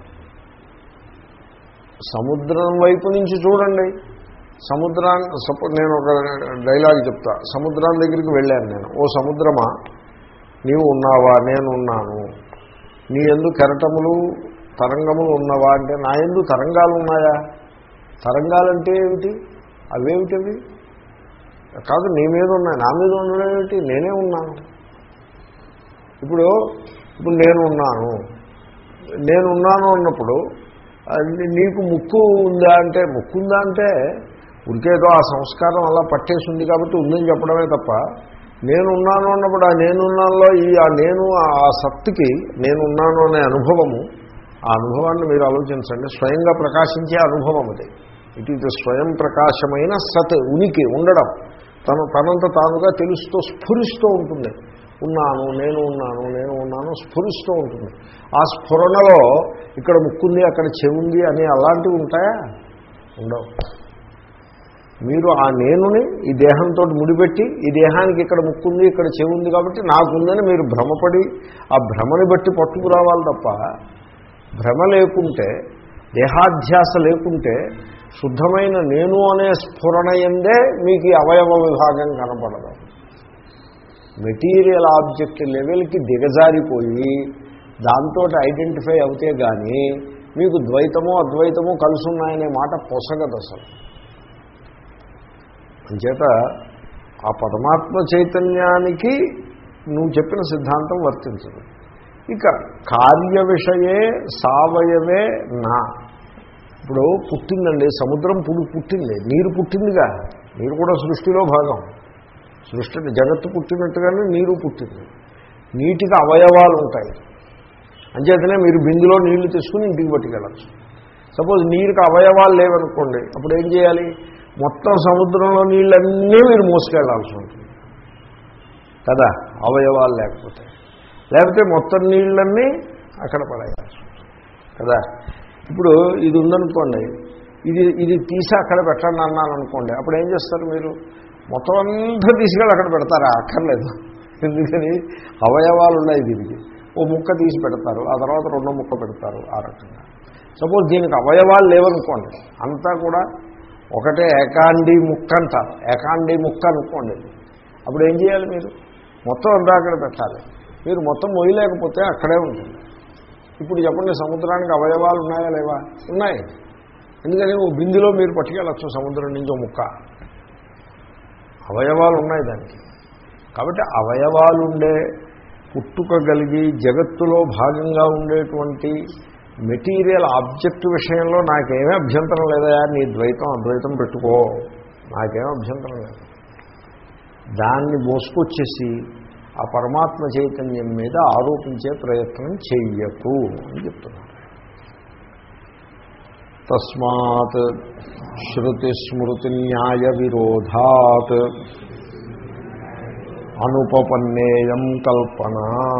సముద్రం వైపు నుంచి చూడండి సముద్రాన్ని సపోజ్ నేను ఒక డైలాగ్ చెప్తా సముద్రం దగ్గరికి వెళ్ళాను నేను ఓ సముద్రమా నీవు ఉన్నావా నేను ఉన్నాను నీ ఎందు కెరటములు తరంగములు ఉన్నవా అంటే నా ఎందు తరంగాలు ఉన్నాయా తరంగాలంటే ఏమిటి అవేమిటవి కాదు నీ మీద ఉన్నాయి నా మీద ఉండడం ఏమిటి నేనే ఉన్నాను ఇప్పుడు ఇప్పుడు నేను ఉన్నాను నేను ఉన్నాను అన్నప్పుడు అది నీకు ముక్కు ఉందా అంటే ముక్కు ఉందా అంటే ఉరికేదో ఆ సంస్కారం అలా పట్టేసి ఉంది కాబట్టి ఉందని చెప్పడమే తప్ప నేనున్నాను అన్నప్పుడు ఆ నేనున్నానులో ఈ ఆ నేను ఆ సత్తుకి నేనున్నాను అనే అనుభవము ఆ అనుభవాన్ని మీరు ఆలోచించండి స్వయంగా ప్రకాశించే అనుభవం అది ఇట్ ఈజ్ స్వయం ప్రకాశమైన సత్ ఉనికి ఉండడం తను తనంత తానుగా తెలుస్తూ స్ఫురిస్తూ ఉంటుంది ఉన్నాను నేను ఉన్నాను నేను ఉన్నాను స్ఫురిస్తూ ఉంటుంది ఆ స్ఫురణలో ఇక్కడ ముక్కుంది అక్కడ చెవుంది అని అలాంటివి ఉంటాయా ఉండవు మీరు ఆ నేనుని ఈ దేహంతో ముడిపెట్టి ఈ దేహానికి ఇక్కడ ముక్కుంది ఇక్కడ చెవుంది కాబట్టి నాకుందని మీరు భ్రమపడి ఆ భ్రమని బట్టి పట్టుకురావాలి తప్ప భ్రమ లేకుంటే దేహాధ్యాస లేకుంటే శుద్ధమైన నేను అనే స్ఫురణ ఎందే మీకు ఈ అవయవ విభాగం కనపడదు మెటీరియల్ ఆబ్జెక్ట్ లెవెల్కి దిగజారిపోయి దాంతో ఐడెంటిఫై అవుతే కానీ మీకు ద్వైతము అద్వైతము కలిసి ఉన్నాయనే మాట పొసగదు అసలు అంచేత ఆ పరమాత్మ చైతన్యానికి నువ్వు చెప్పిన సిద్ధాంతం వర్తించదు ఇక కార్య విషయే సావయవే నా ఇప్పుడు పుట్టిందండి సముద్రం పుడు పుట్టింది నీరు పుట్టిందిగా నీరు కూడా సృష్టిలో భాగం సృష్టి జగత్తు పుట్టినట్టుగానే నీరు పుట్టింది నీటికి అవయవాలు ఉంటాయి అంచేతనే మీరు బిందులో నీళ్లు తీసుకుని ఇంటికి పట్టుకెళ్ళచ్చు సపోజ్ నీరుకి అవయవాలు లేవనుకోండి అప్పుడు ఏం చేయాలి మొత్తం సముద్రంలో నీళ్ళన్నీ మీరు మోసుకెళ్లాల్సి ఉంటుంది కదా అవయవాలు లేకపోతే లేకపోతే మొత్తం నీళ్ళన్నీ అక్కడ పడేయాల్సి ఉంటుంది కదా ఇప్పుడు ఇది ఉందనుకోండి ఇది ఇది తీసి అక్కడ పెట్టండి అన్నాను అనుకోండి అప్పుడు ఏం చేస్తారు మీరు మొత్తం అంతా తీసుకెళ్ళి అక్కడ పెడతారా అక్కర్లేదు ఎందుకని అవయవాలు ఉన్నాయి దీనికి ఓ ముక్క తీసి పెడతారు ఆ తర్వాత రెండో ముక్క పెడతారు ఆ రకంగా సపోజ్ దీనికి అవయవాలు లేవనుకోండి అంతా కూడా ఒకటే ఏకాండి ముక్క అంటారు ఏకాండి ముక్క అనుకోండి అప్పుడు ఏం చేయాలి మీరు మొత్తం అంతా అక్కడ పెట్టాలి మీరు మొత్తం మొయ్యలేకపోతే అక్కడే ఉంటుంది ఇప్పుడు చెప్పండి సముద్రానికి అవయవాలు ఉన్నాయా లేవా ఉన్నాయి ఎందుకని ఓ బిందులో మీరు పట్టుకెళ్ళచ్చు సముద్రం నుంచి ఓ ముక్క అవయవాలు ఉన్నాయి దానికి కాబట్టి అవయవాలుండే పుట్టుకగలిగి జగత్తులో భాగంగా ఉండేటువంటి మెటీరియల్ ఆబ్జెక్ట్ విషయంలో నాకేమీ అభ్యంతరం లేదా నీ ద్వైతం అద్వైతం పెట్టుకో నాకేమీ అభ్యంతరం లేదు దాన్ని మోసుకొచ్చేసి ఆ పరమాత్మ చైతన్యం మీద ఆరోపించే ప్రయత్నం చెయ్యకు అని చెప్తున్నారు తస్మాత్ శృతి స్మృతి న్యాయ విరోధాత్ అనుపపన్నేయం కల్పన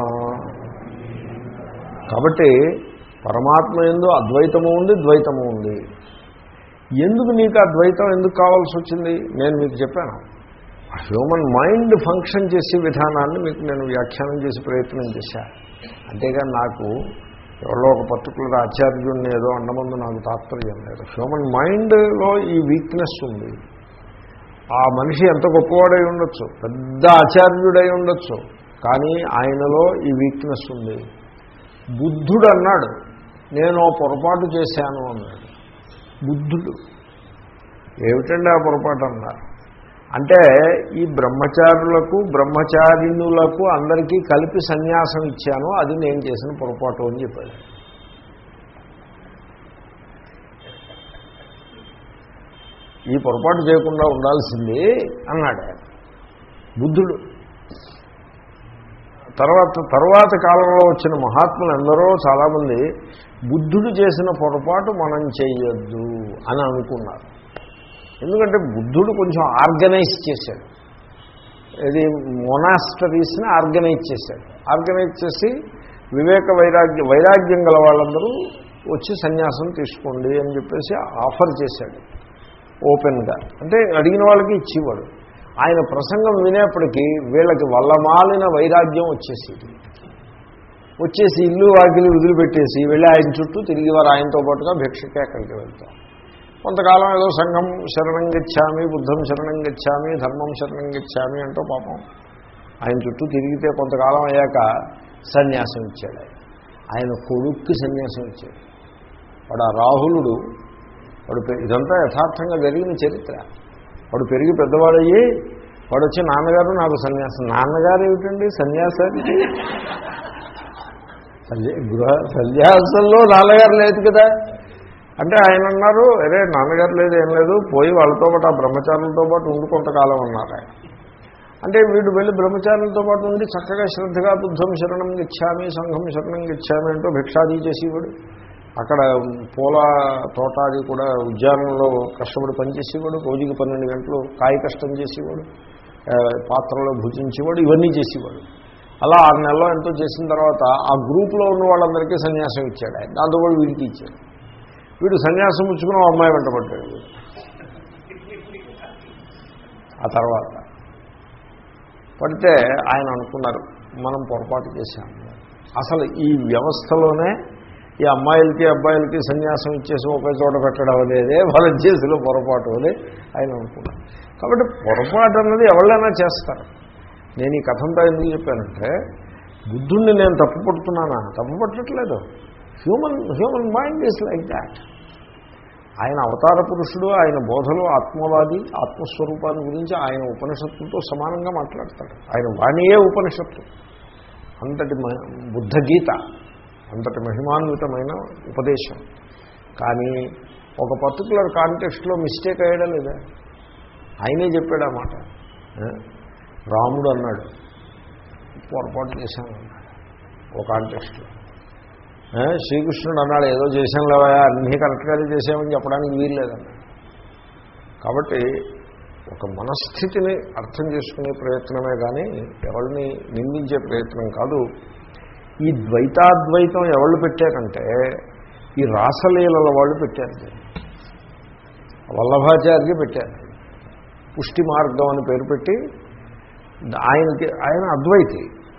కాబట్టి పరమాత్మ ఎందు అద్వైతము ఉంది ద్వైతము ఉంది ఎందుకు నీకు అద్వైతం ఎందుకు కావాల్సి వచ్చింది నేను మీకు చెప్పాను హ్యూమన్ మైండ్ ఫంక్షన్ చేసే విధానాన్ని మీకు నేను వ్యాఖ్యానం చేసి ప్రయత్నం చేశాను అంతేగాని నాకు ఎవరో ఒక పర్టికులర్ ఆచార్యుడిని ఏదో అండమందు నాకు తాత్పర్యం లేదు హ్యూమన్ మైండ్లో ఈ వీక్నెస్ ఉంది ఆ మనిషి ఎంత గొప్పవాడై ఉండొచ్చు పెద్ద ఆచార్యుడై ఉండొచ్చు కానీ ఆయనలో ఈ వీక్నెస్ ఉంది బుద్ధుడు అన్నాడు నేను పొరపాటు చేశాను అన్నాడు బుద్ధుడు ఏమిటండి ఆ పొరపాటు అన్నారు అంటే ఈ బ్రహ్మచారులకు బ్రహ్మచారిణులకు అందరికీ కలిపి సన్యాసం ఇచ్చాను అది నేను చేసిన పొరపాటు అని చెప్పాడు ఈ పొరపాటు చేయకుండా ఉండాల్సింది అన్నాడు ఆయన బుద్ధుడు తర్వాత తర్వాత కాలంలో వచ్చిన మహాత్ములు ఎందరో చాలామంది బుద్ధుడు చేసిన పొరపాటు మనం చేయొద్దు అని అనుకున్నారు ఎందుకంటే బుద్ధుడు కొంచెం ఆర్గనైజ్ చేశాడు ఇది మొనాస్టరీస్ని ఆర్గనైజ్ చేశాడు ఆర్గనైజ్ చేసి వివేక వైరాగ్య వైరాగ్యం గల వాళ్ళందరూ వచ్చి సన్యాసం తీసుకోండి అని చెప్పేసి ఆఫర్ చేశాడు ఓపెన్గా అంటే అడిగిన వాళ్ళకి ఇచ్చేవాడు ఆయన ప్రసంగం వినేప్పటికీ వీళ్ళకి వల్లమాలిన వైరాగ్యం వచ్చేసేది వచ్చేసి ఇల్లు వాకిలు వదిలిపెట్టేసి వెళ్ళి ఆయన చుట్టూ తిరిగి వారు ఆయనతో పాటుగా భిక్షకే అక్కడికి వెళ్తాం కొంతకాలం ఏదో సంఘం శరణం గచ్చామి బుద్ధం శరణం గచ్చామి ధర్మం శరణం గచ్చామి అంటూ పాపం ఆయన చుట్టూ తిరిగితే కొంతకాలం అయ్యాక సన్యాసం ఇచ్చాడు ఆయన ఆయన కొడుక్కి సన్యాసం ఇచ్చాడు వాడు ఆ రాహులుడు వాడు పె- ఇదంతా యథార్థంగా జరిగిన చరిత్ర వాడు పెరిగి పెద్దవాడయ్యి వాడు వచ్చి నాన్నగారు నాకు సన్యాసం నాన్నగారు ఏమిటండి సన్యాసానికి సన్యా- గృహ సన్యాసంలో నాన్నగారు లేదు కదా అంటే ఆయన అన్నారు అరే నాన్నగారు లేదు ఏం లేదు పోయి వాళ్ళతో పాటు ఆ బ్రహ్మచారులతో పాటు ఉండి కొంతకాలం ఉన్నారు ఆయన అంటే వీడు వెళ్ళి బ్రహ్మచారులతో పాటు ఉండి చక్కగా శ్రద్ధగా బుద్ధం శరణం గచ్చామి సంఘం శరణం గచ్చామి అంటూ భిక్షాది చేసేవాడు అక్కడ పూల తోట అది కూడా ఉద్యానంలో కష్టపడి పనిచేసేవాడు రోజుకి పన్నెండు గంటలు కాయ కష్టం చేసేవాడు ఆ, పాత్రలో భుజించేవాడు ఇవన్నీ చేసేవాడు అలా ఆరు నెలలో ఎంతో చేసిన తర్వాత ఆ గ్రూప్లో ఉన్న వాళ్ళందరికీ సన్యాసం ఇచ్చాడు ఆయన దాంతో కూడా వీడికి ఇచ్చాడు వీడు సన్యాసం పుచ్చుకుని ఓ అమ్మాయి వెంట పడ్డాడు వీడు. ఆ తర్వాత పడితే ఆయన అనుకున్నారు మనం పొరపాటు చేశాము అసలు ఈ వ్యవస్థలోనే ఈ అమ్మాయిలకి అబ్బాయిలకి సన్యాసం ఇచ్చేసి ఒకే చోట పెట్టడం అనేదే వాళ్ళ చేతిలో పొరపాటు అని ఆయన అనుకున్నారు కాబట్టి పొరపాటు అన్నది ఎవరైనా చేస్తారు నేను ఈ కథంతా ఎందుకు చెప్పానంటే బుద్ధుణ్ణి నేను తప్పు పడుతున్నానా తప్పు పట్టట్లేదు human human mind is like that ఆయన అవతార పురుషుడు ఆయన బోధలు ఆత్మవాది ఆత్మస్వరూపాన్ని గురించి ఆయన ఉపనిషత్తులతో సమానంగా మాట్లాడతాడు ఆయన వాణియే ఉపనిషత్తు అంతటి మ- బుద్ధ గీత అంతటి మహిమాన్వితమైన ఉపదేశం కానీ ఒక పర్టికులర్ కాంటెక్స్ట్లో మిస్టేక్ అయ్యడం లేదా ఆయనే చెప్పాడు ఆ మాట ఆ? రాముడు అన్నాడు పొరపాటు చేశాను అన్నాడు ఒక కాంటెక్స్ట్లో ఆ, శ్రీకృష్ణుడు అన్నాడు ఏదో చేశాం లేవా అన్నీ కరెక్ట్గానే చేసామని చెప్పడానికి వీల్లేదన్నాడు కాబట్టి ఒక మనస్థితిని అర్థం చేసుకునే ప్రయత్నమే కానీ ఎవరిని నిందించే ప్రయత్నం కాదు ఈ ద్వైతాద్వైతం ఎవళ్ళు పెట్టారంటే ఈ రాసలీలల వాళ్ళు పెట్టారు దీన్ని. వల్లభాచార్య పెట్టారు పుష్టి మార్గం అని పేరు పెట్టి ఆయనకి ఆయన అద్వైతి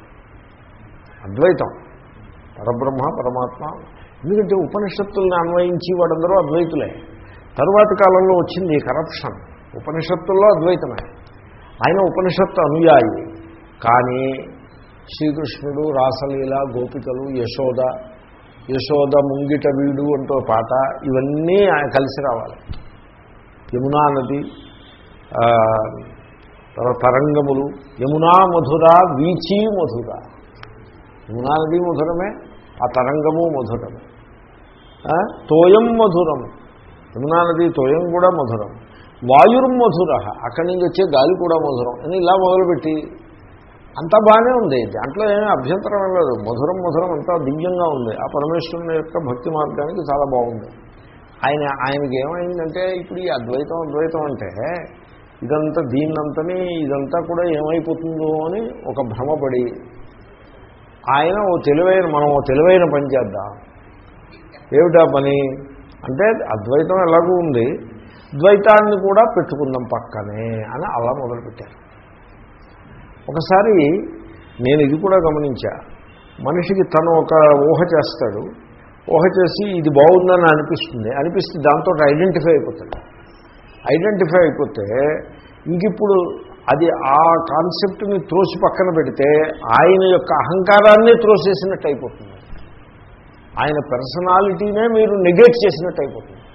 అద్వైతం పరబ్రహ్మ పరమాత్మ ఎందుకంటే ఉపనిషత్తుల్ని అన్వయించి వాడందరూ అద్వైతులే తరువాతి కాలంలో వచ్చింది ఈ కరప్షన్ ఉపనిషత్తుల్లో అద్వైతమే ఆయన ఉపనిషత్తు అనుయాయి కానీ శ్రీకృష్ణుడు రాసలీల గోపికలు యశోద యశోద ముంగిట వీడు అంటూ పాట ఇవన్నీ ఆయన కలిసి రావాలి యమునా నది ఆ, తర్వాత తరంగములు యమునా మధుర వీచి మధుర యమునా నది మధురమే ఆ తరంగము మధురమే ఆ, తోయం మధురం యమునా నది తోయం కూడా మధురం వాయుర్మధుర అక్కడి నుంచి వచ్చే గాలి కూడా మధురం అని ఇలా మొదలుపెట్టి అంతా బాగానే ఉంది దాంట్లో ఏమీ అభ్యంతరం ఏం లేదు మధురం మధురం అంతా దివ్యంగా ఉంది ఆ పరమేశ్వరుని యొక్క భక్తి మార్గానికి చాలా బాగుంది ఆయన ఆయనకి ఏమైందంటే ఇప్పుడు ఈ అద్వైతం అద్వైతం అంటే ఇదంతా దీన్నంతని ఇదంతా కూడా ఏమైపోతుందో అని ఒక భ్రమపడి ఆయన ఓ తెలివైన మనం ఓ తెలివైన పని చేద్దాం ఏమిటా పని అంటే అద్వైతం ఎలాగూ ఉంది ద్వైతాన్ని కూడా పెట్టుకుందాం పక్కనే అని అలా మొదలుపెట్టారు ఒకసారి నేను ఇది కూడా గమనించా మనిషికి తను ఒక ఊహ చేస్తాడు ఊహ చేసి ఇది బాగుందని అనిపిస్తుంది అనిపిస్తే దాంతో ఐడెంటిఫై అయిపోతాడు ఐడెంటిఫై అయిపోతే ఇంకిప్పుడు అది ఆ కాన్సెప్ట్ని త్రోసి పక్కన పెడితే ఆయన యొక్క అహంకారాన్ని త్రోసేసినట్టు అయిపోతుంది ఆయన పర్సనాలిటీనే మీరు నెగెక్ట్ చేసినట్టు అయిపోతుంది